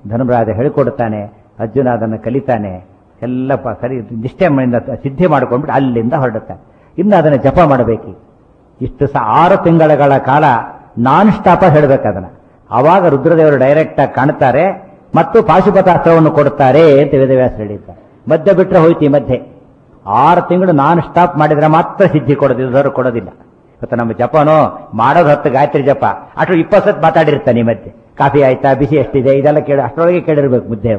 ಧರ್ಮರಾಜ ಹೇಳಿಕೊಡ್ತಾನೆ ಅರ್ಜುನ ಅದನ್ನು ಕಲಿತಾನೆ ಎಲ್ಲ ಪ- ಸರಿ ನಿಷ್ಠೆಯಿಂದ ಸಿದ್ಧಿ ಮಾಡ್ಕೊಂಡ್ಬಿಟ್ಟು ಅಲ್ಲಿಂದ ಹೊರಡುತ್ತಾನೆ ಇನ್ನು ಅದನ್ನು ಜಪ ಮಾಡಬೇಕು ಇಷ್ಟು ಸಹ ಆರು ತಿಂಗಳ ಕಾಲ ನಾನ್ ಸ್ಟಾಪ ಹೇಳ್ಬೇಕು ಅದನ್ನ ಆವಾಗ ರುದ್ರದೇವರು ಡೈರೆಕ್ಟ್ ಆಗಿ ಕಾಣ್ತಾರೆ ಮತ್ತು ಪಾಶುಪತಾಸ್ತ್ರವನ್ನು ಕೊಡ್ತಾರೆ ಅಂತ ವೇದವ್ಯಾಸ ಹೇಳಿದ್ದಾರೆ ಮಧ್ಯೆ ಬಿಟ್ಟರೆ ಹೋಯ್ತು ಈ ಮಧ್ಯೆ ಆರು ತಿಂಗಳು ನಾನ್ ಸ್ಟಾಪ್ ಮಾಡಿದ್ರೆ ಮಾತ್ರ ಸಿದ್ಧಿ ಕೊಡೋದು ಇಲ್ದವ್ರು ಕೊಡೋದಿಲ್ಲ ಇವತ್ತು ನಮ್ಮ ಜಪನೋ ಮಾಡೋದು ಹತ್ತು ಗಾಯತ್ರಿ ಜಪ ಅಷ್ಟು ಇಪ್ಪತ್ತು ಸತ್ ಮಾತಾಡಿರ್ತಾನೆ ಈ ಮಧ್ಯೆ ಕಾಫಿ ಆಯ್ತಾ ಬಿಸಿ ಎಷ್ಟಿದೆ ಇದೆಲ್ಲ ಕೇಳಿ ಅಷ್ಟರೊಳಗೆ ಕೇಳಿರ್ಬೇಕು ಮುದ್ದೆ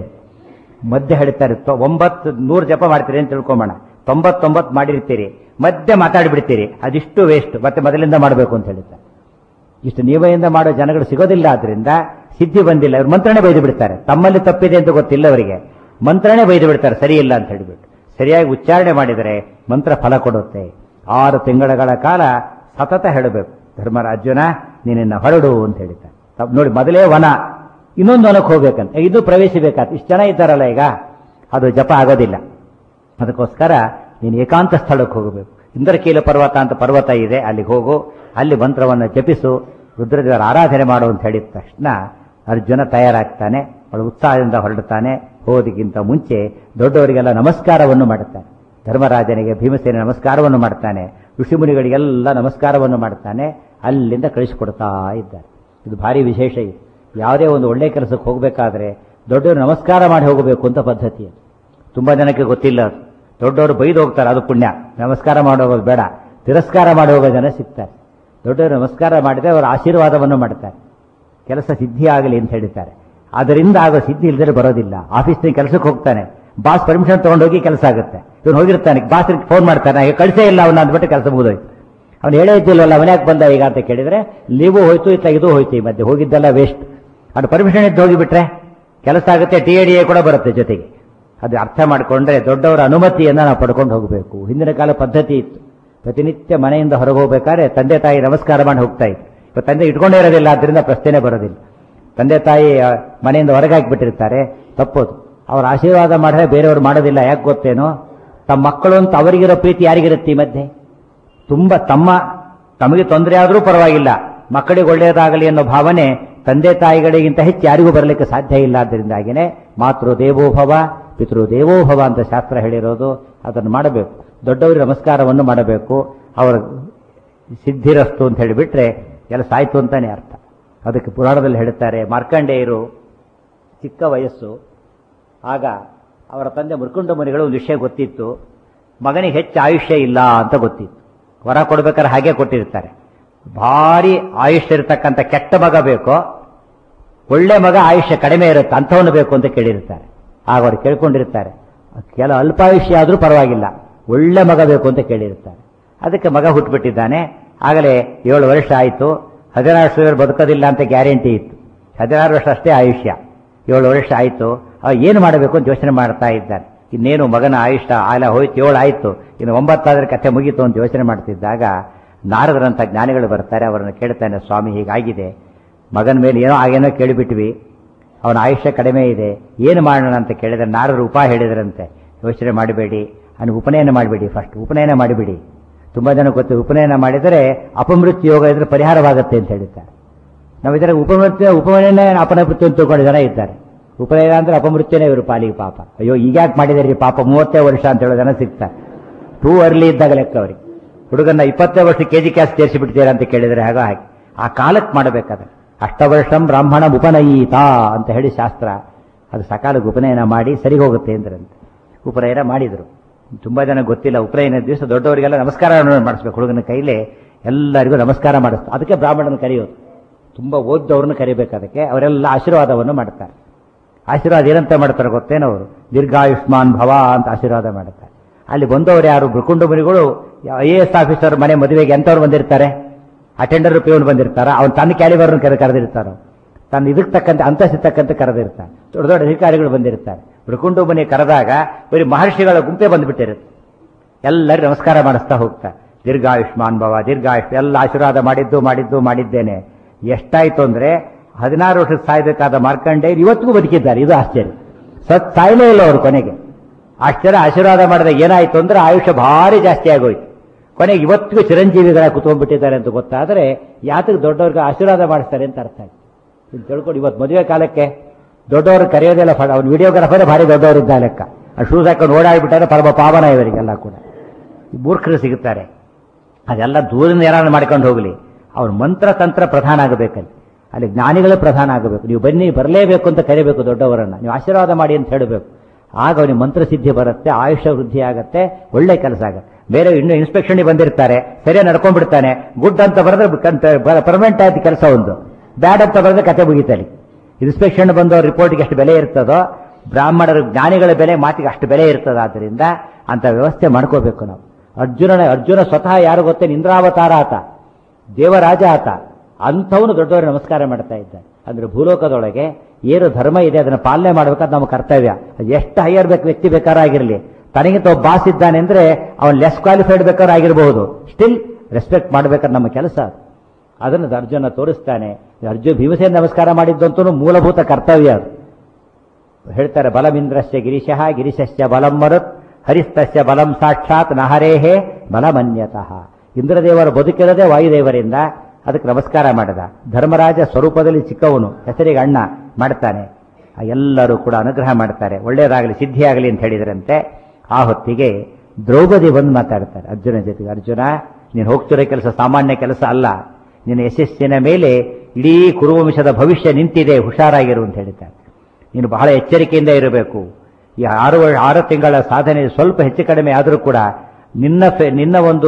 ಮಧ್ಯೆ ಹೇಳ್ತಾರೆ ತೊ- ಒಂಬತ್ತು ನೂರು ಜಪ ಮಾಡ್ತೀರಿ ಅಂತ ತಿಳ್ಕೊಂಬೋಣ ತೊಂಬತ್ತೊಂಬತ್ತು ಮಾಡಿರ್ತೀರಿ ಮಧ್ಯೆ ಮಾತಾಡಿಬಿಡ್ತೀರಿ ಅದಿಷ್ಟು ವೇಸ್ಟ್ ಮತ್ತೆ ಮೊದಲಿಂದ ಮಾಡಬೇಕು ಅಂತ ಹೇಳ್ತಾರೆ ಇಷ್ಟು ನಿಯಮದಿಂದ ಮಾಡೋ ಜನಗಳು ಸಿಗೋದಿಲ್ಲ ಆದ್ರಿಂದ ಸಿದ್ಧಿ ಬಂದಿಲ್ಲ ಇವ್ರು ಮಂತ್ರನೇ ಬೈದು ಬಿಡ್ತಾರೆ ತಮ್ಮಲ್ಲಿ ತಪ್ಪಿದೆ ಅಂತ ಗೊತ್ತಿಲ್ಲ ಅವರಿಗೆ ಮಂತ್ರನೇ ಬೈದು ಬಿಡ್ತಾರೆ ಸರಿ ಇಲ್ಲ ಅಂತ ಹೇಳಿಬಿಟ್ಟು ಸರಿಯಾಗಿ ಉಚ್ಚಾರಣೆ ಮಾಡಿದರೆ ಮಂತ್ರ ಫಲ ಕೊಡುತ್ತೆ ಆರು ತಿಂಗಳ ಕಾಲ ಸತತ ಹೇಳಬೇಕು ಧರ್ಮರಾಜ್ಯನ ನೀನಿನ್ನ ಹೊರಡು ಅಂತ ಹೇಳಿದ್ದಾರೆ ತಪ್ಪು ನೋಡಿ ಮೊದಲೇ ವನ ಇನ್ನೊಂದು ವನಕ್ಕೆ ಹೋಗ್ಬೇಕಂತ ಇದು ಪ್ರವೇಶಿಬೇಕಾತ ಇಷ್ಟು ಜನ ಇದ್ದಾರಲ್ಲ ಈಗ ಅದು ಜಪ ಆಗೋದಿಲ್ಲ ಅದಕ್ಕೋಸ್ಕರ ನೀನು ಏಕಾಂತ ಸ್ಥಳಕ್ಕೆ ಹೋಗಬೇಕು ಇಂದ್ರಕೀಲ ಪರ್ವತ ಅಂತ ಪರ್ವತ ಇದೆ ಅಲ್ಲಿಗೆ ಹೋಗು ಅಲ್ಲಿ ಮಂತ್ರವನ್ನು ಜಪಿಸು ರುದ್ರದೇವರ ಆರಾಧನೆ ಮಾಡು ಅಂತ ಹೇಳಿದ ತಕ್ಷಣ ಅರ್ಜುನ ತಯಾರಾಗ್ತಾನೆ ಅವಳು ಉತ್ಸಾಹದಿಂದ ಹೊರಡುತ್ತಾನೆ ಹೋದಿಗಿಂತ ಮುಂಚೆ ದೊಡ್ಡವರಿಗೆಲ್ಲ ನಮಸ್ಕಾರವನ್ನು ಮಾಡುತ್ತಾನೆ ಧರ್ಮರಾಜನಿಗೆ ಭೀಮಸೇನ ನಮಸ್ಕಾರವನ್ನು ಮಾಡ್ತಾನೆ ಋಷಿಮುನಿಗಳಿಗೆಲ್ಲ ನಮಸ್ಕಾರವನ್ನು ಮಾಡ್ತಾನೆ ಅಲ್ಲಿಂದ ಕಳಿಸಿಕೊಡ್ತಾ ಇದ್ದಾರೆ ಇದು ಭಾರಿ ವಿಶೇಷ ಇದು ಯಾವುದೇ ಒಂದು ಒಳ್ಳೆ ಕೆಲಸಕ್ಕೆ ಹೋಗಬೇಕಾದ್ರೆ ದೊಡ್ಡವರು ನಮಸ್ಕಾರ ಮಾಡಿ ಹೋಗಬೇಕು ಅಂತ ಪದ್ಧತಿ ಅದು ತುಂಬಾ ಜನಕ್ಕೆ ಗೊತ್ತಿಲ್ಲ ಅದು ದೊಡ್ಡವರು ಬೈದು ಹೋಗ್ತಾರೆ ಅದು ಪುಣ್ಯ ನಮಸ್ಕಾರ ಮಾಡಿ ಹೋಗೋದು ಬೇಡ ತಿರಸ್ಕಾರ ಮಾಡಿ ಹೋಗೋ ಜನ ಸಿಗ್ತಾರೆ ದೊಡ್ಡವರು ನಮಸ್ಕಾರ ಮಾಡಿದ್ರೆ ಅವರ ಆಶೀರ್ವಾದವನ್ನು ಮಾಡ್ತಾರೆ ಕೆಲಸ ಸಿದ್ಧಿ ಆಗಲಿ ಅಂತ ಹೇಳ್ತಾರೆ ಅದರಿಂದ ಆಗೋ ಸಿದ್ಧಿ ಇಲ್ಲದೆ ಬರೋದಿಲ್ಲ ಆಫೀಸ್ನ ಕೆಲಸಕ್ಕೆ ಹೋಗ್ತಾನೆ ಬಾಸ್ ಪರ್ಮಿಷನ್ ತಗೊಂಡೋಗಿ ಕೆಲಸ ಆಗುತ್ತೆ ಇವನು ಹೋಗಿರ್ತಾನೆ ಬಾಸ್ ಫೋನ್ ಮಾಡ್ತಾನೆ ಈಗ ಕಳಿಸೇ ಇಲ್ಲ ಅವನ ಅಂದ್ಬಿಟ್ಟು ಕೆಲಸ ಮುಗಿದೋಯ್ತು ಅವನು ಹೇಳೇ ಇದ್ದಿಲ್ಲಲ್ಲ ಅವನ್ಯಾಕೆ ಬಂದ ಈಗ ಅಂತ ಕೇಳಿದ್ರೆ ಲೀವು ಹೋಯ್ತು ಇತ್ತ ಇದು ಹೋಯ್ತು ಈ ಮಧ್ಯೆ ಹೋಗಿದ್ದೆಲ್ಲ ವೇಸ್ಟ್ ಅದು ಪರ್ಮಿಷನ್ ಇದ್ದು ಹೋಗಿಬಿಟ್ರೆ ಕೆಲಸ ಆಗುತ್ತೆ ಟಿ ಎ ಡಿ ಎ ಕೂಡ ಬರುತ್ತೆ ಜೊತೆಗೆ ಅದು ಅರ್ಥ ಮಾಡಿಕೊಂಡ್ರೆ ದೊಡ್ಡವರ ಅನುಮತಿಯನ್ನ ನಾವು ಪಡ್ಕೊಂಡು ಹೋಗಬೇಕು ಹಿಂದಿನ ಕಾಲ ಪದ್ಧತಿ ಇತ್ತು ಪ್ರತಿನಿತ್ಯ ಮನೆಯಿಂದ ಹೊರಗೆ ಹೋಗ್ಬೇಕಾದ್ರೆ ತಂದೆ ತಾಯಿ ನಮಸ್ಕಾರ ಮಾಡಿ ಹೋಗ್ತಾ ಇತ್ತು ಇപ്പൊ ತಂದೆ ಇಟ್ಕೊಂಡೇ ಇರೋದಿಲ್ಲ ಅದರಿಂದ ಪ್ರಶ್ನೆ ಬರೋದಿಲ್ಲ ತಂದೆ ತಾಯಿ ಆ, ಮನೆಯಿಂದ ಹೊರಗೆ ಹಾಕಿಬಿಟ್ಟಿರ್ತಾರೆ ತಪ್ಪೋದು ಅವ್ರ ಆಶೀರ್ವಾದ ಮಾಡಿದ್ರೆ ಬೇರೆಯವರು ಮಾಡೋದಿಲ್ಲ ಯಾಕೆ ಗೊತ್ತೇನೋ ತಮ್ಮ ಮಕ್ಕಳು ಅಂತ ಅವರಿಗಿರೋ ಪ್ರೀತಿ ಯಾರಿಗಿರುತ್ತೆ ಈ ಮಧ್ಯೆ ತುಂಬಾ ತಮ್ಮ ತಮಗೆ ತೊಂದರೆ ಆದರೂ ಪರವಾಗಿಲ್ಲ ಮಕ್ಕಳಿಗೆ ಒಳ್ಳೆಯದಾಗಲಿ ಅನ್ನೋ ಭಾವನೆ ತಂದೆ ತಾಯಿಗಳಿಗಿಂತ ಹೆಚ್ಚು ಯಾರಿಗೂ ಬರಲಿಕ್ಕೆ ಸಾಧ್ಯ ಇಲ್ಲ ಆದ್ದರಿಂದಾಗಿನೇ ಮಾತೃ ದೇವೋಭವ ಪಿತೃ ದೇವೋಭವ ಅಂತ ಶಾಸ್ತ್ರ ಹೇಳಿರೋದು ಅದನ್ನು ಮಾಡಬೇಕು ದೊಡ್ಡವರಿಗೆ ನಮಸ್ಕಾರವನ್ನು ಮಾಡಬೇಕು ಅವರ ಸಿದ್ಧಿರಸ್ತು ಅಂತ ಹೇಳಿಬಿಟ್ರೆ ಎಲ್ಲ ಸಾಯ್ತು ಅಂತಾನೆ ಅರ್ಥ ಅದಕ್ಕೆ ಪುರಾಣದಲ್ಲಿ ಹೇಳ್ತಾರೆ ಮಾರ್ಕಂಡೇಯರು ಚಿಕ್ಕ ವಯಸ್ಸು ಆಗ ಅವರ ತಂದೆ ಮುರ್ಕುಂಡ ಮುನಿಗಳು ಒಂದು ವಿಷಯ ಗೊತ್ತಿತ್ತು ಮಗನಿಗೆ ಹೆಚ್ಚು ಆಯುಷ್ಯ ಇಲ್ಲ ಅಂತ ಗೊತ್ತಿತ್ತು ವರ ಕೊಡ್ಬೇಕಾದ್ರೆ ಹಾಗೆ ಕೊಟ್ಟಿರ್ತಾರೆ ಭಾರಿ ಆಯುಷ್ಯ ಇರತಕ್ಕಂಥ ಕೆಟ್ಟ ಮಗ ಬೇಕೋ ಒಳ್ಳೆ ಮಗ ಆಯುಷ್ಯ ಕಡಿಮೆ ಇರುತ್ತೆ ಅಂಥವನು ಬೇಕು ಅಂತ ಕೇಳಿರ್ತಾರೆ ಆಗ ಅವ್ರು ಕೇಳ್ಕೊಂಡಿರ್ತಾರೆ ಕೆಲ ಅಲ್ಪಾಯುಷ್ಯ ಆದರೂ ಪರವಾಗಿಲ್ಲ ಒಳ್ಳೆ ಮಗ ಬೇಕು ಅಂತ ಕೇಳಿರ್ತಾರೆ ಅದಕ್ಕೆ ಮಗ ಹುಟ್ಟುಬಿಟ್ಟಿದ್ದಾನೆ ಆಗಲೇ ಏಳು ವರ್ಷ ಆಯಿತು ಹದಿನಾರು ವರ್ಷ ಬದುಕೋದಿಲ್ಲ ಅಂತ ಗ್ಯಾರಂಟಿ ಇತ್ತು ಹದಿನಾರು ವರ್ಷ ಅಷ್ಟೇ ಆಯುಷ್ಯ ಏಳು ವರ್ಷ ಆಯಿತು ಏನು ಮಾಡಬೇಕು ಅಂತ ಯೋಚನೆ ಮಾಡ್ತಾ ಇದ್ದಾರೆ ಇನ್ನೇನು ಮಗನ ಆಯುಷ್ಯ ಆಲ ಹೋಯ್ತು ಏಳು ಆಯಿತು ಇನ್ನು ಒಂಬತ್ತಾದ್ರೆ ಕಥೆ ಮುಗೀತು ಅಂತ ಯೋಚನೆ ಮಾಡ್ತಿದ್ದಾಗ ನಾರದರಂಥ ಜ್ಞಾನಿಗಳು ಬರ್ತಾರೆ ಅವರನ್ನು ಕೇಳ್ತಾನೆ ಸ್ವಾಮಿ ಹೀಗಾಗಿದೆ ಮಗನ ಮೇಲೆ ಏನೋ ಆಗೇನೋ ಕೇಳಿಬಿಟ್ವಿ ಅವನ ಆಯುಷ್ಯ ಕಡಿಮೆ ಇದೆ ಏನು ಮಾಡೋಣ ಅಂತ ಕೇಳಿದ್ರೆ ನಾರದರು ಉಪಾಯ ಹೇಳಿದ್ರಂತೆ ಯೋಚನೆ ಮಾಡಬೇಡಿ ಅವನು ಉಪನಯನ ಮಾಡಬೇಡಿ ಫಸ್ಟ್ ಉಪನಯನ ಮಾಡಿಬಿಡಿ ತುಂಬಾ ಜನ ಗೊತ್ತು ಉಪನಯನ ಮಾಡಿದರೆ ಅಪಮೃತ್ಯು ಯೋಗ ಇದ್ರೆ ಪರಿಹಾರವಾಗುತ್ತೆ ಅಂತ ಹೇಳಿದ್ದಾರೆ ನಾವು ಇದರ ಉಪಮೃತ್ಯು ಉಪನಯನ ಅಪಮೃತ್ಯು ಅಂತ ತಿಳ್ಕೊಂಡು ಜನ ಇದ್ದಾರೆ ಉಪನಯನ ಅಂದ್ರೆ ಅಪಮೃತ್ಯುನೇ ಇವರು ಪಾಲಿಗೆ ಪಾಪ ಅಯ್ಯೋ ಈಗ್ಯಾಕೆ ಮಾಡಿದಾರೆ ಪಾಪ ಮೂವತ್ತೇ ವರ್ಷ ಅಂತ ಹೇಳೋ ಜನ ಸಿಗ್ತಾರೆ ಟೂ ಅರ್ಲಿ ಇದ್ದಾಗ ಲೆಕ್ಕ ಅವ್ರಿಗೆ ಹುಡುಗನ್ನ ಇಪ್ಪತ್ತೇ ವರ್ಷ ಕೆಜಿ ಕ್ಯಾಸ್ ಸೇರಿಸಿ ಬಿಡ್ತೀರಾ ಅಂತ ಕೇಳಿದ್ರೆ ಹಾಗ ಹಾಗೆ ಆ ಕಾಲಕ್ಕೆ ಮಾಡಬೇಕಾದ್ರೆ ಅಷ್ಟವರ್ಷಂ ಬ್ರಾಹ್ಮಣ ಉಪನಯೀತ ಅಂತ ಹೇಳಿ ಶಾಸ್ತ್ರ ಅದು ಸಕಾಲಕ್ಕೆ ಉಪನಯನ ಮಾಡಿ ಸರಿ ಹೋಗುತ್ತೆ ಅಂದ್ರಂತೆ ಉಪನಯನ ಮಾಡಿದರು ತುಂಬಾ ಜನ ಗೊತ್ತಿಲ್ಲ ಉಪನಯನ ದಿವಸ ದೊಡ್ಡವರಿಗೆಲ್ಲ ನಮಸ್ಕಾರ ಮಾಡಿಸ್ಬೇಕು ಹುಡುಗನ ಕೈಲಿ ಎಲ್ಲರಿಗೂ ನಮಸ್ಕಾರ ಮಾಡಿಸ್ತಾರೆ ಅದಕ್ಕೆ ಬ್ರಾಹ್ಮಣನ ಕರೆಯೋದು ತುಂಬಾ ಓದ್ದವ್ರನ್ನ ಕರಿಬೇಕು ಅದಕ್ಕೆ ಅವರೆಲ್ಲ ಆಶೀರ್ವಾದವನ್ನು ಮಾಡ್ತಾರೆ ಆಶೀರ್ವಾದ ಏನಂತ ಮಾಡ್ತಾರೆ ಗೊತ್ತೇನೋ ಅವರು ದೀರ್ಘಾಯುಷ್ಮಾನ್ ಭವ ಅಂತ ಆಶೀರ್ವಾದ ಮಾಡ್ತಾರೆ ಅಲ್ಲಿ ಬಂದವರು ಯಾರು ಬೃಕುಂಡ ಮುನಿಗಳು ಐ ಎ ಎಸ್ ಆಫೀಸರ್ ಮನೆ ಮದುವೆಗೆ ಎಂತವ್ರು ಬಂದಿರ್ತಾರೆ ಅಟೆಂಡರ್ ಪಿಯೋನ್ ಬಂದಿರ್ತಾರ ಅವ್ನು ತನ್ನ ಕ್ಯಾಲಿಬರ್ನ ಕರೆ ಕರೆದಿರ್ತಾರ ತನ್ನ ಇದಕ್ಕೆ ತಕ್ಕಂತೆ ಅಂತಸ್ತಿಗೆ ತಕ್ಕಂತೆ ಕರೆದಿರ್ತಾನೆ ದೊಡ್ಡ ದೊಡ್ಡ ಅಧಿಕಾರಿಗಳು ಬಂದಿರ್ತಾರೆ ಬೃಕುಂಡು ಮನೆ ಕರೆದಾಗ ಬರೀ ಮಹರ್ಷಿಗಳ ಗುಂಪೆ ಬಂದ್ಬಿಟ್ಟಿರುತ್ತೆ ಎಲ್ಲರೂ ನಮಸ್ಕಾರ ಮಾಡಿಸ್ತಾ ಹೋಗ್ತಾರೆ ದೀರ್ಘಾಯುಷ್ಮಾನ್ ಭವ ದೀರ್ಘಾಯುಷ್ ಎಲ್ಲ ಆಶೀರ್ವಾದ ಮಾಡಿದ್ದು ಮಾಡಿದ್ದು ಮಾಡಿದ್ದೇನೆ ಎಷ್ಟಾಯ್ತು ಅಂದ್ರೆ ಹದಿನಾರು ವರ್ಷಕ್ಕೆ ಸಾಯ್ಬೇಕಾದ ಮಾರ್ಕಂಡೇಯರು ಇವತ್ತಿಗೂ ಬದುಕಿದ್ದಾರೆ ಇದು ಆಶ್ಚರ್ಯ ಸತ್ ಸಾಯಲೇ ಇಲ್ಲ ಅವರು ಕೊನೆಗೆ ಆಶ್ಚರ್ಯ ಆಶೀರ್ವಾದ ಮಾಡಿದಾಗ ಏನಾಯ್ತು ಅಂದ್ರೆ ಆಯುಷ್ಯ ಭಾರಿ ಜಾಸ್ತಿ ಆಗೋಯ್ತು ಕೊನೆಗೆ ಇವತ್ತಿಗೂ ಚಿರಂಜೀವಿಗಳ ಕುತ್ಕೊಂಡ್ಬಿಟ್ಟಿದ್ದಾರೆ ಅಂತ ಗೊತ್ತಾದರೆ ಯಾತಕ್ಕೆ ದೊಡ್ಡವ್ರಿಗೆ ಆಶೀರ್ವಾದ ಮಾಡಿಸ್ತಾರೆ ಅಂತ ಅರ್ಥ ಆಯ್ತು ಇದು ತಿಳ್ಕೊಂಡು ಇವತ್ತು ಮದುವೆ ಕಾಲಕ್ಕೆ ದೊಡ್ಡವರು ಕರೆಯೋದೆಲ್ಲ ಅವ್ನು ವಿಡಿಯೋಗ್ರಾಫರ್ ಭಾರಿ ದೊಡ್ಡವರಿದ್ದ ಲೆಕ್ಕ ಆ ಶೂಸ್ ಹಾಕೊಂಡು ಓಡಾಡ್ಬಿಟ್ಟಾರೆ ಪರಮ ಪಾವನ ಇವರಿಗೆಲ್ಲ ಕೂಡ ಈ ಮೂರ್ಖರು ಸಿಗುತ್ತಾರೆ ಅದೆಲ್ಲ ದೂರಿಂದ ಏನಾದ್ರು ಮಾಡ್ಕೊಂಡು ಹೋಗಲಿ ಅವ್ರ ಮಂತ್ರ ತಂತ್ರ ಪ್ರಧಾನ ಆಗಬೇಕಲ್ಲಿ ಅಲ್ಲಿ ಜ್ಞಾನಿಗಳು ಪ್ರಧಾನ ಆಗಬೇಕು ನೀವು ಬನ್ನಿ ಬರಲೇಬೇಕು ಅಂತ ಕರಿಬೇಕು ದೊಡ್ಡವರನ್ನ ನೀವು ಆಶೀರ್ವಾದ ಮಾಡಿ ಅಂತ ಹೇಳಬೇಕು ಆಗ ಅವನಿಗೆ ಮಂತ್ರಸಿದ್ಧಿ ಬರುತ್ತೆ ಆಯುಷ್ಯ ವೃದ್ಧಿ ಆಗುತ್ತೆ ಒಳ್ಳೆ ಕೆಲಸ ಆಗುತ್ತೆ ಬೇರೆ ಇನ್ನು ಇನ್ಸ್ಪೆಕ್ಷನ್ಗೆ ಬಂದಿರ್ತಾರೆ ಸರಿಯಾಗಿ ನಡ್ಕೊಂಡ್ಬಿಡ್ತಾನೆ ಗುಡ್ ಅಂತ ಬರೆದ್ರೆ ಪರ್ಮನೆಂಟ್ ಆಯ್ತು ಕೆಲಸ ಒಂದು ಬ್ಯಾಡ್ ಅಂತ ಬರೆದ್ರೆ ಕತೆ ಮುಗಿತಲ್ಲಿ ಇನ್ಸ್ಪೆಕ್ಷನ್ ಬಂದವ ರಿಪೋರ್ಟ್ಗೆ ಎಷ್ಟು ಬೆಲೆ ಇರ್ತದೋ ಬ್ರಾಹ್ಮಣರ ಜ್ಞಾನಿಗಳ ಬೆಲೆ ಮಾತಿಗೆ ಅಷ್ಟು ಬೆಲೆ ಇರ್ತದೆ ಆದ್ದರಿಂದ ಅಂತ ವ್ಯವಸ್ಥೆ ಮಾಡ್ಕೋಬೇಕು ನಾವು ಅರ್ಜುನನ ಅರ್ಜುನ ಸ್ವತಃ ಯಾರು ಗೊತ್ತೇ ಇಂದ್ರಾವತಾರ ಆತ ದೇವರಾಜ ಆತ ಅಂಥವನು ದೊಡ್ಡವರು ನಮಸ್ಕಾರ ಮಾಡ್ತಾ ಇದ್ದಾರೆ ಅಂದ್ರೆ ಭೂಲೋಕದೊಳಗೆ ಏನು ಧರ್ಮ ಇದೆ ಅದನ್ನು ಪಾಲನೆ ಮಾಡಬೇಕಾದ ನಮ್ಮ ಕರ್ತವ್ಯ ಅದು ಎಷ್ಟು ಹೈಯರ್ ಬೇಕು ವ್ಯಕ್ತಿ ಬೇಕಾರಾಗಿರಲಿ ತನಗಿಂತ ಒಬ್ಬ ಬಾಸ್ ಇದ್ದಾನೆ ಅಂದ್ರೆ ಅವನು ಲೆಸ್ ಕ್ವಾಲಿಫೈಡ್ ಬೇಕಾದ್ರೂ ಆಗಿರಬಹುದು ಸ್ಟಿಲ್ ರೆಸ್ಪೆಕ್ಟ್ ಮಾಡ್ಬೇಕಾದ್ರೆ ನಮ್ಮ ಕೆಲಸ ಅದು. ಅದನ್ನು ಅರ್ಜುನ ತೋರಿಸ್ತಾನೆ ಅರ್ಜುನ್ ಭೀಮಸೇನ ನಮಸ್ಕಾರ ಮಾಡಿದ್ದಂತೂ ಮೂಲಭೂತ ಕರ್ತವ್ಯ ಅದು ಹೇಳ್ತಾರೆ ಬಲಮಿಂದ್ರಸ್ಯ ಗಿರಿಶಃ ಗಿರಿಶಸ್ಯ ಬಲಂ ಮರುತ್ ಹರಿಸ್ತಸ್ಯ ಬಲಂ ಸಾಕ್ಷಾತ್ ನಹರೇಹೇ ಬಲಮನ್ಯತಃ ಇಂದ್ರದೇವರ ಬದುಕಿರದೆ ವಾಯುದೇವರಿಂದ ಅದಕ್ಕೆ ನಮಸ್ಕಾರ ಮಾಡಿದ ಧರ್ಮರಾಜ ಸ್ವರೂಪದಲ್ಲಿ ಚಿಕ್ಕವನು ಹೆಸರಿಗೆ ಅಣ್ಣ ಮಾಡ್ತಾನೆ ಆ ಎಲ್ಲರೂ ಕೂಡ ಅನುಗ್ರಹ ಮಾಡ್ತಾರೆ ಒಳ್ಳೇದಾಗಲಿ ಸಿದ್ಧಿಯಾಗಲಿ ಅಂತ ಹೇಳಿದ್ರಂತೆ ಆ ಹೊತ್ತಿಗೆ ದ್ರೌಪದಿ ಬಂದು ಮಾತಾಡ್ತಾರೆ ಅರ್ಜುನ ಜೊತೆಗೆ ಅರ್ಜುನ ನೀನು ಹೋಗ್ತಿರೋ ಕೆಲಸ ಸಾಮಾನ್ಯ ಕೆಲಸ ಅಲ್ಲ ನಿನ್ನ ಯಶಸ್ಸಿನ ಮೇಲೆ ಇಡೀ ಕುರುವಂಶದ ಭವಿಷ್ಯ ನಿಂತಿದೆ ಹುಷಾರಾಗಿರು ಅಂತ ಹೇಳಿದ್ದಾರೆ ನೀನು ಬಹಳ ಎಚ್ಚರಿಕೆಯಿಂದ ಇರಬೇಕು ಈ ಆರು ವರ್- ಆರು ತಿಂಗಳ ಸಾಧನೆ ಸ್ವಲ್ಪ ಹೆಚ್ಚು ಕಡಿಮೆ ಆದರೂ ಕೂಡ ನಿನ್ನ ಫೆ- ನಿನ್ನ ಒಂದು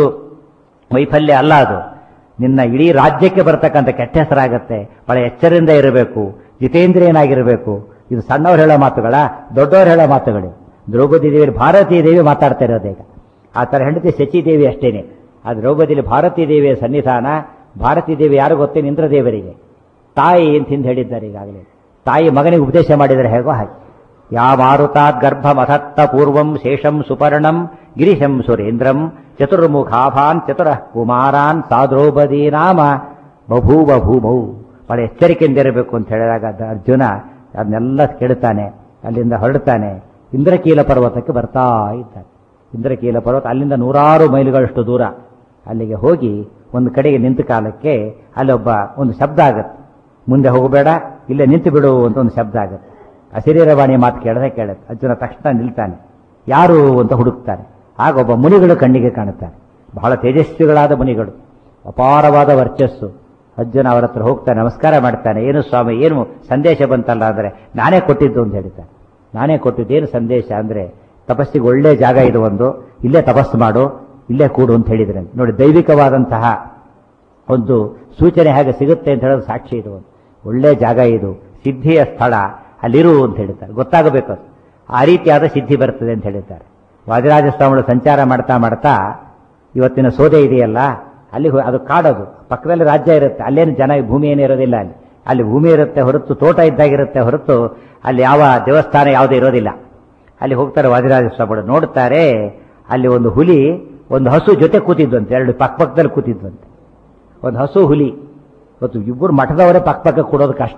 ವೈಫಲ್ಯ ಅಲ್ಲ ಅದು ನಿನ್ನ ಇಡೀ ರಾಜ್ಯಕ್ಕೆ ಬರ್ತಕ್ಕಂಥ ಕೆಟ್ಟ ಹೆಸರಾಗತ್ತೆ ಬಹಳ ಎಚ್ಚರದಿಂದ ಇರಬೇಕು ಜಿತೇಂದ್ರಿಯನಾಗಿರಬೇಕು ಇದು ಸಣ್ಣವ್ರು ಹೇಳೋ ಮಾತುಗಳ ದೊಡ್ಡವ್ರು ಹೇಳೋ ಮಾತುಗಳು ದ್ರೌಪದಿ ದೇವಿ ಭಾರತೀ ದೇವಿ ಮಾತಾಡ್ತಾ ಇರೋದು ಈಗ ಆ ಥರ ಹೆಂಡತಿ ಶಚಿದೇವಿ ಅಷ್ಟೇನೆ ಆ ದ್ರೌಪದಿಯಲ್ಲಿ ಭಾರತೀ ದೇವಿಯ ಸನ್ನಿಧಾನ ಭಾರತೀ ದೇವಿ ಯಾರು ಗೊತ್ತೇನು ಇಂದ್ರದೇವರಿಗೆ ತಾಯಿ ಅಂತ ಹಿಂದೆ ಹೇಳಿದ್ದಾರೆ ಈಗಾಗಲೇ ತಾಯಿ ಮಗನಿಗೆ ಉಪದೇಶ ಮಾಡಿದರೆ ಹೇಗೋ ಹಾಗೆ ಯಾ ಮಾರುತಾದ್ ಗರ್ಭಮಥತ್ತ ಪೂರ್ವಂ ಶೇಷಂ ಸುಪರ್ಣಂ ಗಿರಿಶಂ ಸುರೇಂದ್ರಂ ಚತುರ್ಮುಖಾಭಾನ್ ಚತುರ ಕುಮಾರಾನ್ ಸಾದ್ರೌಪದಿ ನಾಮ ಬಭೂವ ಭೂಮೌ ಬಹಳ ಎಚ್ಚರಿಕೆಯಿಂದ ಇರಬೇಕು ಅಂತ ಹೇಳಿದಾಗ ಅದ ಅರ್ಜುನ ಅದನ್ನೆಲ್ಲ ಕೇಳ್ತಾನೆ ಅಲ್ಲಿಂದ ಹೊರಡ್ತಾನೆ ಇಂದ್ರಕೀಲ ಪರ್ವತಕ್ಕೆ ಬರ್ತಾ ಇದ್ದಾನೆ ಇಂದ್ರಕೀಲ ಪರ್ವತ ಅಲ್ಲಿಂದ ನೂರಾರು ಮೈಲುಗಳಷ್ಟು ದೂರ ಅಲ್ಲಿಗೆ ಹೋಗಿ ಒಂದು ಕಡೆಗೆ ನಿಂತ ಕಾಲಕ್ಕೆ ಅಲ್ಲೊಬ್ಬ ಒಂದು ಶಬ್ದ ಆಗತ್ತೆ ಮುಂದೆ ಹೋಗಬೇಡ ಇಲ್ಲೇ ನಿಂತು ಬಿಡು ಅಂತ ಒಂದು ಶಬ್ದ ಆಗುತ್ತೆ ಅಶರೀರವಾಣಿ ಮಾತು ಕೇಳದೆ ಕೇಳುತ್ತೆ ಅರ್ಜುನ ತಕ್ಷಣ ನಿಲ್ತಾನೆ ಯಾರು ಅಂತ ಹುಡುಕ್ತಾನೆ ಆಗ ಒಬ್ಬ ಮುನಿಗಳು ಕಣ್ಣಿಗೆ ಕಾಣುತ್ತಾರೆ ಬಹಳ ತೇಜಸ್ವಿಗಳಾದ ಮುನಿಗಳು ಅಪಾರವಾದ ವರ್ಚಸ್ಸು ಅರ್ಜುನ ಅವರ ಹತ್ರ ಹೋಗ್ತಾನೆ ನಮಸ್ಕಾರ ಮಾಡ್ತಾನೆ ಏನು ಸ್ವಾಮಿ ಏನು ಸಂದೇಶ ಬಂತಲ್ಲ ಅಂದರೆ ನಾನೇ ಕೊಟ್ಟಿದ್ದು ಅಂತ ಹೇಳ್ತಾನೆ ನಾನೇ ಕೊಟ್ಟಿದ್ದು ಏನು ಸಂದೇಶ ಅಂದರೆ ತಪಸ್ಸಿಗೆ ಒಳ್ಳೆ ಜಾಗ ಇದು ಒಂದು ಇಲ್ಲೇ ತಪಸ್ಸು ಮಾಡು ಇಲ್ಲೇ ಕೂಡು ಅಂತ ಹೇಳಿದ್ರೆ ನೋಡಿ ದೈವಿಕವಾದಂತಹ ಒಂದು ಸೂಚನೆ ಹೇಗೆ ಸಿಗುತ್ತೆ ಅಂತ ಹೇಳೋದು ಸಾಕ್ಷಿ ಇದು ಒಂದು ಒಳ್ಳೆ ಜಾಗ ಇದು ಸಿದ್ಧಿಯ ಸ್ಥಳ ಅಲ್ಲಿರು ಅಂತ ಹೇಳ್ತಾರೆ ಗೊತ್ತಾಗಬೇಕು ಅದು ಆ ರೀತಿಯಾದ ಸಿದ್ಧಿ ಬರ್ತದೆ ಅಂತ ಹೇಳಿದ್ದಾರೆ ವಾದಿರಾಜ ಸ್ವಾಮಿಗಳು ಸಂಚಾರ ಮಾಡ್ತಾ ಮಾಡ್ತಾ ಇವತ್ತಿನ ಸೋದೆ ಇದೆಯಲ್ಲ ಅಲ್ಲಿ ಹೋ- ಅದು ಕಾಡೋದು ಪಕ್ಕದಲ್ಲಿ ರಾಜ್ಯ ಇರುತ್ತೆ ಅಲ್ಲೇನು ಜನ ಭೂಮಿ ಏನು ಇರೋದಿಲ್ಲ ಅಲ್ಲಿ ಅಲ್ಲಿ ಭೂಮಿ ಇರುತ್ತೆ ಹೊರತು ತೋಟ ಇದ್ದಾಗಿರುತ್ತೆ ಹೊರತು ಅಲ್ಲಿ ಯಾವ ದೇವಸ್ಥಾನ ಯಾವುದೇ ಇರೋದಿಲ್ಲ ಅಲ್ಲಿ ಹೋಗ್ತಾರೆ ವಾದಿರಾಜ ಸ್ವಾಮಿಗಳು ನೋಡ್ತಾರೆ ಅಲ್ಲಿ ಒಂದು ಹುಲಿ ಒಂದು ಹಸು ಜೊತೆ ಕೂತಿದ್ವಂತೆ ಎರಡು ಪಕ್ಕ ಪಕ್ಕದಲ್ಲಿ ಕೂತಿದ್ವಂತೆ ಒಂದು ಹಸು ಹುಲಿ ಇವತ್ತು ಇಬ್ಬರು ಮಠದವರೇ ಪಕ್ಕ ಪಕ್ಕ ಕೊಡೋದು ಕಷ್ಟ